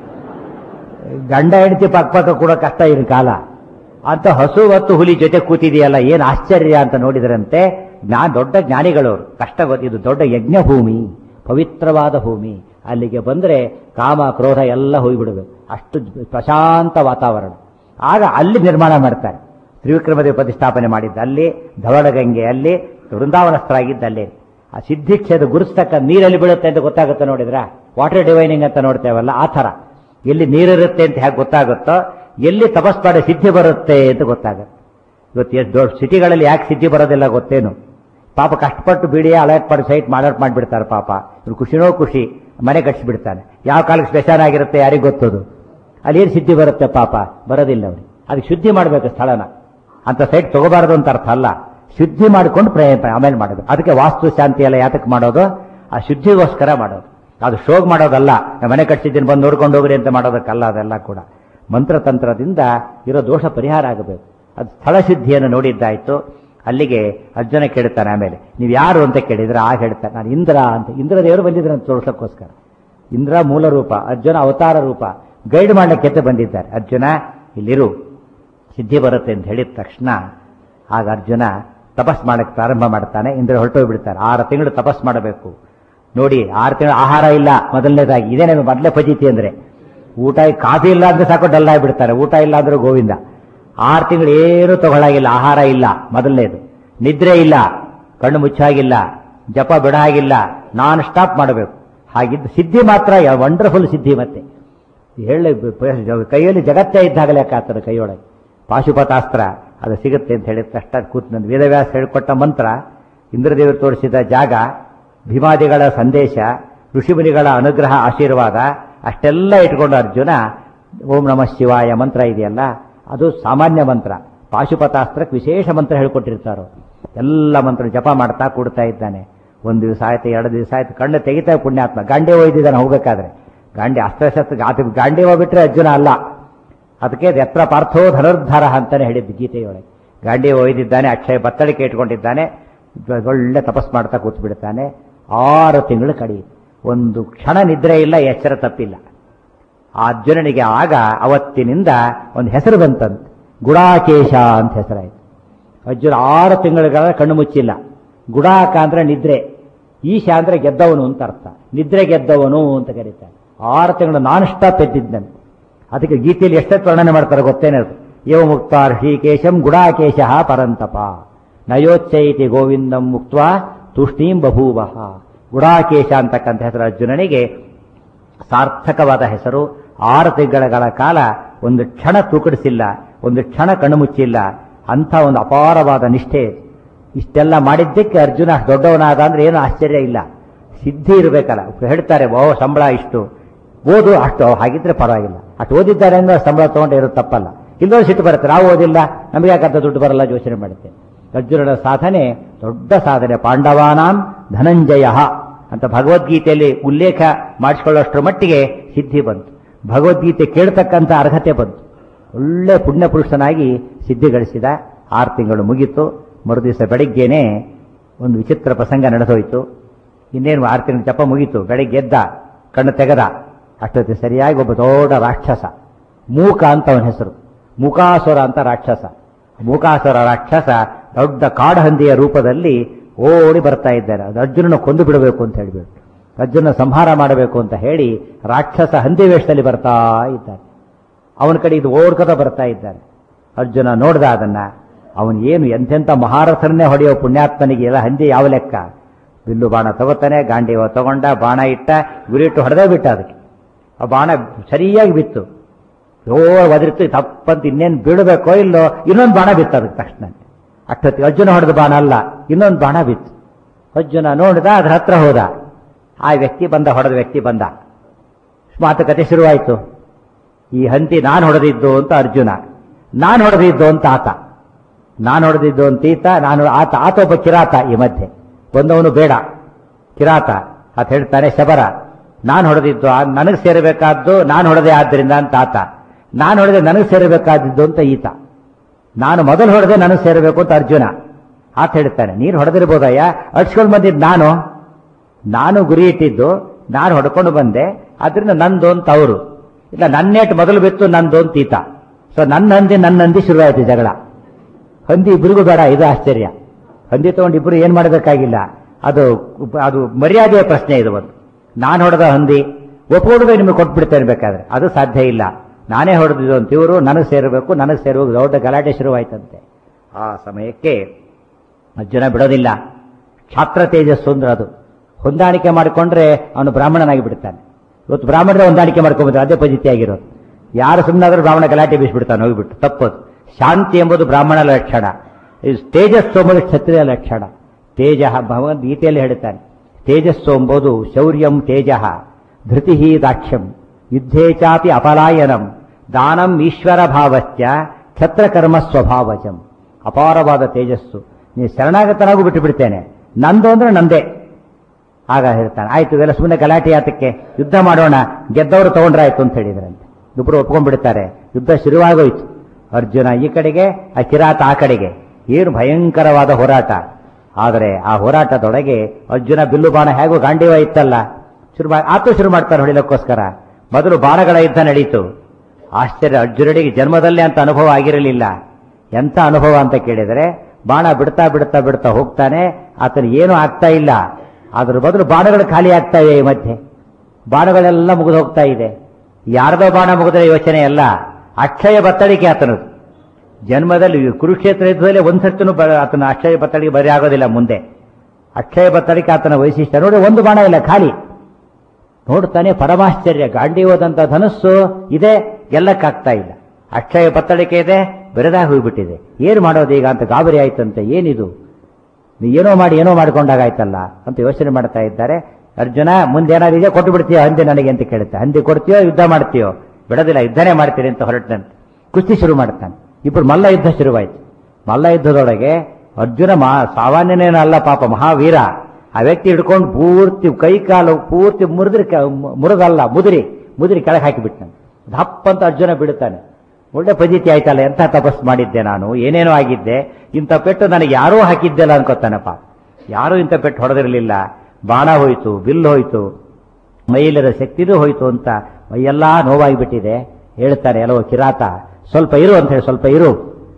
ಗಂಡ ಹೆಂಡತಿ ಪಕ್ಕ ಪಕ್ಕ ಕೊಡೋ ಕಷ್ಟ ಇರೋ ಕಾಲ ಅಂತ ಹಸು ಮತ್ತು ಹುಲಿ ಜೊತೆ ಕೂತಿದೆಯಲ್ಲ ಏನು ಆಶ್ಚರ್ಯ ಅಂತ ನೋಡಿದ್ರಂತೆ ಜ್ಞಾ ದೊಡ್ಡ ಜ್ಞಾನಿಗಳವರು ಕಷ್ಟ ಗೊತ್ತು ಇದು ದೊಡ್ಡ ಯಜ್ಞ ಭೂಮಿ ಪವಿತ್ರವಾದ ಭೂಮಿ ಅಲ್ಲಿಗೆ ಬಂದ್ರೆ ಕಾಮ ಕ್ರೋಧ ಎಲ್ಲ ಹೋಗಿಬಿಡಬೇಕು ಅಷ್ಟು ಪ್ರಶಾಂತ ವಾತಾವರಣ ಆಗ ಅಲ್ಲಿ ನಿರ್ಮಾಣ ಮಾಡ್ತಾರೆ ತ್ರಿವಿಕ್ರಮದೇವ ಪ್ರತಿಷ್ಠಾಪನೆ ಮಾಡಿದ್ದ ಅಲ್ಲಿ ಧವಳಗಂಗೆ ಅಲ್ಲಿ ವೃಂದಾವನಸ್ಥರಾಗಿದ್ದ ಅಲ್ಲಿ ಆ ಸಿದ್ಧಿಕ್ಷೇದ ಗುರುಸ್ತಕ್ಕ ನೀರಲ್ಲಿ ಬೀಳುತ್ತೆ ಅಂತ ಗೊತ್ತಾಗುತ್ತೆ ನೋಡಿದ್ರ ವಾಟರ್ ಡಿವೈನಿಂಗ್ ಅಂತ ನೋಡ್ತೇವಲ್ಲ ಆ ಥರ ಎಲ್ಲಿ ನೀರಿರುತ್ತೆ ಅಂತ ಹೇಗೆ ಗೊತ್ತಾಗುತ್ತೋ ಎಲ್ಲಿ ತಪಸ್ ಮಾಡಿ ಸಿದ್ಧಿ ಬರುತ್ತೆ ಅಂತ ಗೊತ್ತಾಗುತ್ತೆ ಇವತ್ತು ಎಷ್ಟು ದೊಡ್ಡ ಸಿಟಿಗಳಲ್ಲಿ ಯಾಕೆ ಸಿದ್ಧಿ ಬರೋದಿಲ್ಲ ಗೊತ್ತೇನು ಪಾಪ ಕಷ್ಟಪಟ್ಟು ಬಿಡಿ ಅಲರ್ಟ್ ಮಾಡಿ ಸೈಟ್ ಮಾಡರ್ಟ್ ಮಾಡಿಬಿಡ್ತಾರೆ ಪಾಪ ಇವ್ರು ಖುಷಿನೋ ಖುಷಿ ಮನೆ ಕಟ್ಸಿಬಿಡ್ತಾನೆ ಯಾವ ಕಾಲಕ್ಕೆ ಸ್ಪೆಷಲ್ ಆಗಿರುತ್ತೆ ಯಾರಿಗೆ ಗೊತ್ತದು ಅಲ್ಲಿ ಏನು ಸಿದ್ಧಿ ಬರುತ್ತೆ ಪಾಪ ಬರೋದಿಲ್ಲ ಅವ್ರಿಗೆ ಅದಕ್ಕೆ ಶುದ್ಧಿ ಮಾಡಬೇಕು ಸ್ಥಳನ ಅಂತ ಸೈಟ್ ತಗೋಬಾರದು ಅಂತ ಅರ್ಥ ಅಲ್ಲ ಶುದ್ಧಿ ಮಾಡಿಕೊಂಡು ಪ್ರಯತ್ನ ಆಮೇಲೆ ಮಾಡೋದು ಅದಕ್ಕೆ ವಾಸ್ತು ಶಾಂತಿ ಎಲ್ಲ ಯಾತಕ್ಕೆ ಮಾಡೋದು ಆ ಶುದ್ಧಿಗೋಸ್ಕರ ಮಾಡೋದು ಅದು ಶೋಗ್ ಮಾಡೋದಲ್ಲ ನಾನು ಮನೆ ಕಟ್ಸಿದ್ದೀನಿ ಬಂದು ನೋಡ್ಕೊಂಡು ಹೋಗ್ರಿ ಅಂತ ಮಾಡೋದಕ್ಕಲ್ಲ ಅದೆಲ್ಲ ಕೂಡ ಮಂತ್ರತಂತ್ರದಿಂದ ಇರೋ ದೋಷ ಪರಿಹಾರ ಆಗಬೇಕು ಅದು ಸ್ಥಳ ಸಿದ್ಧಿಯನ್ನು ನೋಡಿದ್ದಾಯ್ತು ಅಲ್ಲಿಗೆ ಅರ್ಜುನ ಕೇಳ್ತಾನೆ ಆಮೇಲೆ ನೀವು ಯಾರು ಅಂತ ಕೇಳಿದ್ರೆ ಆಗ ಹೇಳ್ತಾನೆ ನಾನು ಇಂದ್ರ ಅಂತ ಇಂದ್ರ ದೇವರು ಬಂದಿದ್ರು ಅಂತ ತೋರ್ಸಕ್ಕೋಸ್ಕರ ಇಂದ್ರ ಮೂಲ ರೂಪ ಅರ್ಜುನ ಅವತಾರ ರೂಪ ಗೈಡ್ ಮಾಡಲಿಕ್ಕೆ ಎದ್ದು ಬಂದಿದ್ದಾರೆ ಅರ್ಜುನ ಇಲ್ಲಿರು ಸಿದ್ಧಿ ಬರುತ್ತೆ ಅಂತ ಹೇಳಿದ ತಕ್ಷಣ ಆಗ ಅರ್ಜುನ ತಪಸ್ ಮಾಡಕ್ಕೆ ಪ್ರಾರಂಭ ಮಾಡ್ತಾನೆ ಇಂದ್ರ ಹೊರಟೋಗ್ಬಿಡ್ತಾರೆ ಆರು ತಿಂಗಳು ತಪಸ್ ಮಾಡಬೇಕು ನೋಡಿ ಆರು ತಿಂಗಳು ಆಹಾರ ಇಲ್ಲ ಮೊದಲನೇದಾಗಿ ಇದೇ ನಮಗೆ ಮೊದಲೇ ಫಜಿತಿ ಅಂದ್ರೆ ಊಟ ಕಾಫಿ ಇಲ್ಲ ಅಂದ್ರೆ ಸಾಕು ಡಲ್ ಆಗಿಬಿಡ್ತಾರೆ ಊಟ ಇಲ್ಲ ಅಂದ್ರೆ ಗೋವಿಂದ ಆರು ತಿಂಗಳು ಏನು ತಗೊಳ್ಳಾಗಿಲ್ಲ ಆಹಾರ ಇಲ್ಲ ಮೊದಲನೇದು ನಿದ್ರೆ ಇಲ್ಲ ಕಣ್ಣು ಮುಚ್ಚಾಗಿಲ್ಲ ಜಪ ಬಿಡಾಗಿಲ್ಲ ನಾನ್ ಸ್ಟಾಪ್ ಮಾಡಬೇಕು ಹಾಗಿದ್ದು ಸಿದ್ಧಿ ಮಾತ್ರ ವಂಡರ್ಫುಲ್ ಸಿದ್ಧಿ ಮತ್ತೆ ಹೇಳಿ ಕೈಯಲ್ಲಿ ಜಗತ್ತೇ ಇದ್ದಾಗಲೇ ಲೆಕ್ಕಾಗ್ತದೆ ಕೈಯೊಳಗೆ ಪಾಶುಪತಾಸ್ತ್ರ ಅದು ಸಿಗುತ್ತೆ ಅಂತ ಹೇಳಿದ ತಕ್ಷಣ ಕೂತ್ ನಂದು ವೇದವ್ಯಾಸ ಹೇಳಿಕೊಟ್ಟ ಮಂತ್ರ ಇಂದ್ರದೇವರು ತೋರಿಸಿದ ಜಾಗ ಭೀಮಾದಿಗಳ ಸಂದೇಶ ಋಷಿಮುನಿಗಳ ಅನುಗ್ರಹ ಆಶೀರ್ವಾದ ಅಷ್ಟೆಲ್ಲ ಇಟ್ಕೊಂಡು ಅರ್ಜುನ ಓಂ ನಮಃ ಶಿವಾಯ ಮಂತ್ರ ಇದೆಯಲ್ಲ ಅದು ಸಾಮಾನ್ಯ ಮಂತ್ರ ಪಾಶುಪತಾಸ್ತ್ರಕ್ಕೆ ವಿಶೇಷ ಮಂತ್ರ ಹೇಳ್ಕೊಟ್ಟಿರ್ತಾರೋ ಎಲ್ಲ ಮಂತ್ರ ಜಪ ಮಾಡ್ತಾ ಕೂಡ್ತಾ ಇದ್ದಾನೆ ಒಂದು ದಿವಸ ಆಯ್ತು ಎರಡು ದಿವಸ ಆಯ್ತು ಕಣ್ಣು ತೆಗಿತಾ ಪುಣ್ಯಾತ್ಮ ಗಾಂಡೇ ಒಯ್ದಿದ್ದಾನೆ ಹೋಗ್ಬೇಕಾದ್ರೆ ಗಾಂಡಿ ಅಸ್ತ್ರಶಸ್ತ್ರ ಆತ ಗಾಂಡೀವ ಬಿಟ್ರೆ ಅರ್ಜುನ ಅಲ್ಲ ಅದಕ್ಕೆ ಎತ್ರ ಪಾರ್ಥೋ ಧನುರ್ಧಾರ ಅಂತಾನೆ ಹೇಳಿದ್ದು ಗೀತೆಯೊಳಗೆ ಗಾಂಡೀವ ಒಯ್ದಿದ್ದಾನೆ ಅಕ್ಷಯ ಬತ್ತಳಿಕೆ ಇಟ್ಕೊಂಡಿದ್ದಾನೆ ಒಳ್ಳೆ ತಪಸ್ ಮಾಡ್ತಾ ಕೂತ್ ಬಿಡ್ತಾನೆ ಆರು ತಿಂಗಳು ಕಡಿಯಿತು ಒಂದು ಕ್ಷಣ ನಿದ್ರೆ ಇಲ್ಲ ಎಚ್ಚರ ತಪ್ಪಿಲ್ಲ ಆ ಅರ್ಜುನನಿಗೆ ಆಗ ಅವತ್ತಿನಿಂದ ಒಂದು ಹೆಸರು ಬಂತಂತೆ ಗುಡಾಕೇಶ ಅಂತ ಹೆಸರಾಯಿತು ಅರ್ಜುನ ಆರು ತಿಂಗಳ ಕಣ್ಣು ಮುಚ್ಚಿಲ್ಲ ಗುಡಾಕ ಅಂದ್ರೆ ನಿದ್ರೆ ಈಶ ಅಂದ್ರೆ ಗೆದ್ದವನು ಅಂತ ಅರ್ಥ ನಿದ್ರೆ ಗೆದ್ದವನು ಅಂತ ಕರೀತಾರೆ ಆರು ತಿಂಗಳು ನಾನ್ ಸ್ಟಾಪ್ ಎದ್ದಿದ್ದಂತೆ ಅದಕ್ಕೆ ಗೀತೆಯಲ್ಲಿ ಎಷ್ಟೊತ್ತು ವರ್ಣನೆ ಮಾಡ್ತಾರೆ ಗೊತ್ತೇನೆ ಅದು ಯವ ಮುಕ್ತ ಋಷಿಕೇಶಂ ಗುಡಾಕೇಶ ಪರಂತಪ ನಯೋಚ್ಚೈತಿ ಗೋವಿಂದಂ ಮುಕ್ತ ತುಷ್ಟೀಂ ಬಭೂವಹ ಗುಡಾಕೇಶ ಅಂತಕ್ಕಂಥ ಹೆಸರು ಅರ್ಜುನನಿಗೆ ಸಾರ್ಥಕವಾದ ಹೆಸರು ಆರು ತಿಂಗಳ ಕಾಲ ಒಂದು ಕ್ಷಣ ತೂಕಡಿಸಿಲ್ಲ ಒಂದು ಕ್ಷಣ ಕಣ್ಣು ಮುಚ್ಚಿಲ್ಲ ಅಂಥ ಒಂದು ಅಪಾರವಾದ ನಿಷ್ಠೆ ಇಷ್ಟೆಲ್ಲ ಮಾಡಿದ್ದಕ್ಕೆ ಅರ್ಜುನ ಅಷ್ಟು ದೊಡ್ಡವನಾದ ಅಂದ್ರೆ ಏನು ಆಶ್ಚರ್ಯ ಇಲ್ಲ ಸಿದ್ಧಿ ಇರಬೇಕಲ್ಲ ಹೇಳ್ತಾರೆ ಓ ಸಂಬಳ ಇಷ್ಟು ಓದು ಅಷ್ಟು ಹಾಗಿದ್ರೆ ಪರವಾಗಿಲ್ಲ ಅಷ್ಟು ಓದಿದ್ದಾರೆ ಅಂದ್ರೆ ಸಂಬಳ ತಗೊಂಡು ಇರೋದು ತಪ್ಪಲ್ಲ ಇಲ್ಲೋ ಸಿಟ್ಟು ಬರುತ್ತೆ ನಾವು ಓದಿಲ್ಲ ನಮಗೆ ಯಾಕಂತ ದುಡ್ಡು ಬರಲ್ಲ ಯೋಚನೆ ಮಾಡುತ್ತೆ ಅರ್ಜುನನ ಸಾಧನೆ ದೊಡ್ಡ ಸಾಧನೆ ಪಾಂಡವಾನಾಂ ಧನಂಜಯ ಅಂತ ಭಗವದ್ಗೀತೆಯಲ್ಲಿ ಉಲ್ಲೇಖ ಮಾಡಿಸಿಕೊಳ್ಳೋಷ್ಟರ ಮಟ್ಟಿಗೆ ಸಿದ್ಧಿ ಬಂತು ಭಗವದ್ಗೀತೆ ಕೇಳ್ತಕ್ಕಂಥ ಅರ್ಹತೆ ಬಂತು ಒಳ್ಳೆ ಪುಣ್ಯ ಪುರುಷನಾಗಿ ಸಿದ್ಧಿ ಗಳಿಸಿದ ಆರು ತಿಂಗಳು ಮುಗೀತು ಮರುದಿವಸ ಬೆಳಿಗ್ಗೆನೆ ಒಂದು ವಿಚಿತ್ರ ಪ್ರಸಂಗ ನಡೆದೋಯ್ತು ಇನ್ನೇನು ಆರು ತಿಂಗಳು ಜಪ ಮುಗೀತು ಬೆಳಿಗ್ಗೆ ಎದ್ದ ಕಣ್ಣು ತೆಗೆದ ಅಷ್ಟೊತ್ತಿ ಸರಿಯಾಗಿ ಒಬ್ಬ ದೊಡ್ಡ ರಾಕ್ಷಸ ಮೂಕ ಅಂತ ಅವನ ಹೆಸರು ಮೂಕಾಸುರ ಅಂತ ರಾಕ್ಷಸ ಮೂಕಾಸುರ ರಾಕ್ಷಸ ದೊಡ್ಡ ಕಾಡಹಂದಿಯ ರೂಪದಲ್ಲಿ ಓಡಿ ಬರ್ತಾ ಇದ್ದಾರೆ ಅದು ಅರ್ಜುನನ ಕೊಂದು ಬಿಡಬೇಕು ಅಂತ ಹೇಳಿಬಿಟ್ಟು ಅರ್ಜುನ ಸಂಹಾರ ಮಾಡಬೇಕು ಅಂತ ಹೇಳಿ ರಾಕ್ಷಸ ಹಂದಿ ವೇಷದಲ್ಲಿ ಬರ್ತಾ ಇದ್ದಾರೆ ಅವನ ಕಡೆ ಇದು ಓಡ್ಕದ ಬರ್ತಾ ಇದ್ದಾನೆ ಅರ್ಜುನ ನೋಡ್ದ ಅದನ್ನ ಅವನು ಏನು ಎಂತೆಂಥ ಮಹಾರಥರನ್ನೇ ಹೊಡೆಯೋ ಪುಣ್ಯಾತ್ಮನಿಗೆ ಎಲ್ಲ ಹಂದಿ ಯಾವ ಲೆಕ್ಕ ಬಿಲ್ಲು ಬಾಣ ತಗೋತಾನೆ ಗಾಂಡೀವ ತಗೊಂಡ ಬಾಣ ಇಟ್ಟ ಗುರಿಯಿಟ್ಟು ಹೊಡೆದೇ ಬಿಟ್ಟ ಅದಕ್ಕೆ ಆ ಬಾಣ ಸರಿಯಾಗಿ ಬಿತ್ತು ಓ ಒದರಿತು ತಪ್ಪಂತ ಇನ್ನೇನು ಬೀಳಬೇಕೋ ಇಲ್ಲೋ ಇನ್ನೊಂದು ಬಾಣ ಬಿತ್ತು ಅದಕ್ಕೆ ತಕ್ಷಣ ಅಷ್ಟೊತ್ತಿಗೆ ಅರ್ಜುನ ಹೊಡೆದ ಬಾಣ ಅಲ್ಲ ಇನ್ನೊಂದು ಬಾಣ ಬಿತ್ತು ಅರ್ಜುನ ನೋಡಿದ ಅದ್ರ ಹತ್ರ ಹೋದ ಆ ವ್ಯಕ್ತಿ ಬಂದ ಹೊಡೆದ ವ್ಯಕ್ತಿ ಬಂದ ಮಾತುಕತೆ ಶುರುವಾಯಿತು ಈ ಹಂತಿ ನಾನು ಹೊಡೆದಿದ್ದು ಅಂತ ಅರ್ಜುನ ನಾನು ಹೊಡೆದಿದ್ದು ಅಂತ ಆತ ನಾನು ಹೊಡೆದಿದ್ದು ಅಂತ ಈತ ನಾನು ಆತ ಆತ ಒಬ್ಬ ಕಿರಾತ ಈ ಮಧ್ಯೆ ಬಂದವನು ಬೇಡ ಕಿರಾತ ಅಂತ ಹೇಳ್ತಾನೆ ಶಬರ ನಾನು ಹೊಡೆದಿದ್ದು ನನಗೆ ಸೇರಬೇಕಾದ್ದು ನಾನು ಹೊಡೆದೆ ಆದ್ದರಿಂದ ಅಂತ ಆತ ನಾನು ಹೊಡೆದೆ ನನಗೆ ಸೇರಬೇಕಾದಿದ್ದು ಅಂತ ಈತ ನಾನು ಮೊದಲು ಹೊಡೆದೆ ನನಗೆ ಸೇರಬೇಕು ಅಂತ ಅರ್ಜುನ ಆತ ಹೇಳ್ತಾನೆ ನೀನು ಹೊಡೆದಿರ್ಬೋದಯ್ಯ ಅಡ್ಸ್ಕೊಂಡು ಬಂದಿದ್ದು ನಾನು ನಾನು ಗುರಿ ಇಟ್ಟಿದ್ದು ನಾನು ಹೊಡ್ಕೊಂಡು ಬಂದೆ ಅದರಿಂದ ನಂದು ಅಂತ ಅವರು ಇಲ್ಲ ನನ್ನೇಟ್ ಮೊದಲು ಬಿತ್ತು ನಂದು ಅಂತ ಈತ ಸೊ ನನ್ನ ಹಂದಿ ನನ್ನ ಹಂದಿ ಶುರುವಾಯಿತು ಜಗಳ ಹಂದಿ ಇಬ್ಬರಿಗೂ ಬೇಡ ಇದು ಆಶ್ಚರ್ಯ ಹಂದಿ ತಗೊಂಡು ಇಬ್ಬರು ಏನ್ ಮಾಡಬೇಕಾಗಿಲ್ಲ ಅದು ಅದು ಮರ್ಯಾದೆಯ ಪ್ರಶ್ನೆ ಇದು ಒಂದು ನಾನು ಹೊಡೆದ ಹಂದಿ ಒಪ್ಪಿಕೊಂಡ್ರೆ ನಿಮಗೆ ಕೊಟ್ಬಿಡ್ತೇನೆ ಬೇಕಾದ್ರೆ ಅದು ಸಾಧ್ಯ ಇಲ್ಲ ನಾನೇ ಹೊಡೆದಿದ್ದು ಅಂತ ಇವರು ನನಗೆ ಸೇರಬೇಕು ನನಗೆ ಸೇರಬೇಕು ದೊಡ್ಡ ಗಲಾಟೆ ಶುರುವಾಯ್ತಂತೆ ಆ ಸಮಯಕ್ಕೆ ಅರ್ಜುನ ಬಿಡೋದಿಲ್ಲ ಛಾತ್ರ ತೇಜಸ್ಸು ಅಂದ್ರೆ ಅದು ಹೊಂದಾಣಿಕೆ ಮಾಡಿಕೊಂಡ್ರೆ ಅವನು ಬ್ರಾಹ್ಮಣನಾಗಿ ಬಿಡ್ತಾನೆ ಇವತ್ತು ಬ್ರಾಹ್ಮಣರೇ ಹೊಂದಾಣಿಕೆ ಮಾಡ್ಕೊಂಡ್ಬಂದ್ರೆ ಅದೇ ಪದ್ಧತಿ ಆಗಿರೋದು ಯಾರು ಸುಮ್ಮನಾದ್ರೂ ಬ್ರಾಹ್ಮಣ ಗಲಾಟೆ ಬೀಸ್ಬಿಡ್ತಾನೆ ಹೋಗ್ಬಿಟ್ಟು ತಪ್ಪದು ಶಾಂತಿ ಎಂಬುದು ಬ್ರಾಹ್ಮಣ ಲಕ್ಷಣ ತೇಜಸ್ಸು ಎಂಬುದು ಕ್ಷತ್ರಿಯ ಲಕ್ಷಣ ತೇಜ ಭಗವದ್ಗೀತೆಯಲ್ಲಿ ಹೇಳ್ತಾನೆ ತೇಜಸ್ಸು ಎಂಬುದು ಶೌರ್ಯಂ ತೇಜ ಧೃತಿ ದಾಕ್ಷ್ಯಂ ಯುದ್ಧೇ ಚಾಪಿ ಅಪಲಾಯನಂ ದಾನಂ ಈಶ್ವರ ಭಾವಸ್ಯ ಕ್ಷತ್ರಕರ್ಮ ಸ್ವಭಾವಜಂ ಅಪಾರವಾದ ತೇಜಸ್ಸು ನೀವು ಶರಣಾಗತನಾಗೂ ಬಿಟ್ಟು ಬಿಡ್ತೇನೆ ನಂದು ಅಂದ್ರೆ ನಂದೇ ಆಗ ಹೇಳ್ತಾನೆ ಆಯ್ತು ಇವೆಲ್ಲ ಸುಮ್ಮನೆ ಗಲಾಟೆ ಆತಕ್ಕೆ ಯುದ್ಧ ಮಾಡೋಣ ಗೆದ್ದವರು ತಗೊಂಡ್ರಾಯ್ತು ಅಂತ ಹೇಳಿದ್ರಂತೆ ಇಬ್ಬರು ಒಪ್ಕೊಂಡ್ಬಿಡ್ತಾರೆ ಯುದ್ಧ ಶುರುವಾಗೋಯ್ತು ಅರ್ಜುನ ಈ ಕಡೆಗೆ ಆ ಕಿರಾತ ಆ ಕಡೆಗೆ ಏನು ಭಯಂಕರವಾದ ಹೋರಾಟ ಆದರೆ ಆ ಹೋರಾಟದೊಳಗೆ ಅರ್ಜುನ ಬಿಲ್ಲು ಬಾಣ ಹೇಗೋ ಗಾಂಡೀವ ಇತ್ತಲ್ಲ ಶುರು ಆತು ಶುರು ಮಾಡ್ತಾರೆ ಹೊಡಿಲಕ್ಕೋಸ್ಕರ ಮೊದಲು ಬಾಣಗಳ ಯುದ್ಧ ನಡೀತು ಆಶ್ಚರ್ಯ ಅರ್ಜುನನಿಗೆ ಜನ್ಮದಲ್ಲೇ ಅಂತ ಅನುಭವ ಆಗಿರಲಿಲ್ಲ ಎಂತ ಅನುಭವ ಅಂತ ಕೇಳಿದರೆ ಬಾಣ ಬಿಡ್ತಾ ಬಿಡ್ತಾ ಬಿಡ್ತಾ ಹೋಗ್ತಾನೆ ಆತನ ಏನೂ ಆಗ್ತಾ ಇಲ್ಲ ಅದ್ರ ಬದಲು ಬಾಣಗಳು ಖಾಲಿ ಆಗ್ತಾ ಇವೆ ಈ ಮಧ್ಯೆ ಬಾಣಗಳೆಲ್ಲ ಮುಗಿದು ಹೋಗ್ತಾ ಇದೆ ಯಾರದೋ ಬಾಣ ಮುಗಿದ್ರೆ ಯೋಚನೆ ಅಲ್ಲ ಅಕ್ಷಯ ಬತ್ತಳಿಕೆ ಆತನದು ಜನ್ಮದಲ್ಲಿ ಕುರುಕ್ಷೇತ್ರ ಯುದ್ಧದಲ್ಲಿ ಒಂದ್ಸರ್ತಿನೂ ಬ- ಆತನ ಅಕ್ಷಯ ಬತ್ತಳಿಕೆ ಬರೀ ಆಗೋದಿಲ್ಲ ಮುಂದೆ ಅಕ್ಷಯ ಬತ್ತಳಿಕೆ ಆತನ ವೈಶಿಷ್ಟ್ಯ ನೋಡಿ ಒಂದು ಬಾಣ ಇಲ್ಲ ಖಾಲಿ ನೋಡ್ತಾನೆ ಪರಮಾಶ್ಚರ್ಯ ಗಾಂಡೀವದಂತ ಧನಸ್ಸು ಇದೆ ಗೆಲ್ಲಕ್ಕಾಗ್ತಾ ಇಲ್ಲ ಅಕ್ಷಯ ಬತ್ತಳಿಕೆ ಇದೆ ಬೆರೆದಾಗ ಹೋಗ್ಬಿಟ್ಟಿದೆ ಏನು ಮಾಡೋದು ಈಗ ಅಂತ ಗಾಬರಿ ಆಯ್ತಂತೆ ಏನಿದು ನೀ ಏನೋ ಮಾಡಿ ಏನೋ ಮಾಡ್ಕೊಂಡಾಗಾಯ್ತಲ್ಲ ಅಂತ ಯೋಚನೆ ಮಾಡ್ತಾ ಇದ್ದಾರೆ ಅರ್ಜುನ ಮುಂದೆ ಏನಾದ್ರು ಇದೆ ಕೊಟ್ಟು ಬಿಡ್ತೀಯೋ ಹಂದಿ ನನಗೆ ಅಂತ ಕೇಳುತ್ತೆ ಹಂದಿ ಕೊಡ್ತೀಯೋ ಯುದ್ಧ ಮಾಡ್ತೀಯೋ ಬಿಡೋದಿಲ್ಲ ಯುದ್ಧನೇ ಮಾಡ್ತೀರಿ ಅಂತ ಹೊರಟಂತೆ ಕುಸ್ತಿ ಶುರು ಮಾಡ್ತಾನೆ ಇಬ್ಬರು ಮಲ್ಲ ಯುದ್ಧ ಶುರುವಾಯ್ತು ಮಲ್ಲ ಯುದ್ಧದೊಳಗೆ ಅರ್ಜುನ ಮಹಾ ಸಾಮಾನ್ಯನೇನಲ್ಲ ಪಾಪ ಮಹಾವೀರ ಆ ವ್ಯಕ್ತಿ ಹಿಡ್ಕೊಂಡು ಪೂರ್ತಿ ಕೈ ಕಾಲು ಪೂರ್ತಿ ಮುರಿದ್ರಿ ಮುರಿದಲ್ಲ ಮುದುರಿ ಮುದುರಿ ಕೆಳಗೆ ಹಾಕಿಬಿಟ್ಟಾನೆ ದಪ್ಪ ಅಂತ ಅರ್ಜುನ ಬಿಡುತ್ತಾನೆ ಒಳ್ಳೆ ಪದ್ಧತಿ ಆಯ್ತಲ್ಲ ಎಂಥ ತಪಸ್ ಮಾಡಿದ್ದೆ ನಾನು ಏನೇನೋ ಆಗಿದ್ದೆ ಇಂಥ ಪೆಟ್ಟು ನನಗೆ ಯಾರೂ ಹಾಕಿದ್ದೆಲ್ಲ ಅನ್ಕೋತಾನಪ್ಪ ಯಾರೂ ಇಂಥ ಪೆಟ್ಟು ಹೊಡೆದಿರಲಿಲ್ಲ ಬಾಣ ಹೋಯ್ತು ಬಿಲ್ ಹೋಯ್ತು ಮೈಲಿರೋ ಶಕ್ತಿನೂ ಹೋಯ್ತು ಅಂತ ಮೈಯೆಲ್ಲ ನೋವಾಗಿಬಿಟ್ಟಿದೆ ಹೇಳ್ತಾನೆ ಎಲ್ಲೋ ಕಿರಾತ ಸ್ವಲ್ಪ ಇರು ಅಂತ ಹೇಳಿ ಸ್ವಲ್ಪ ಇರು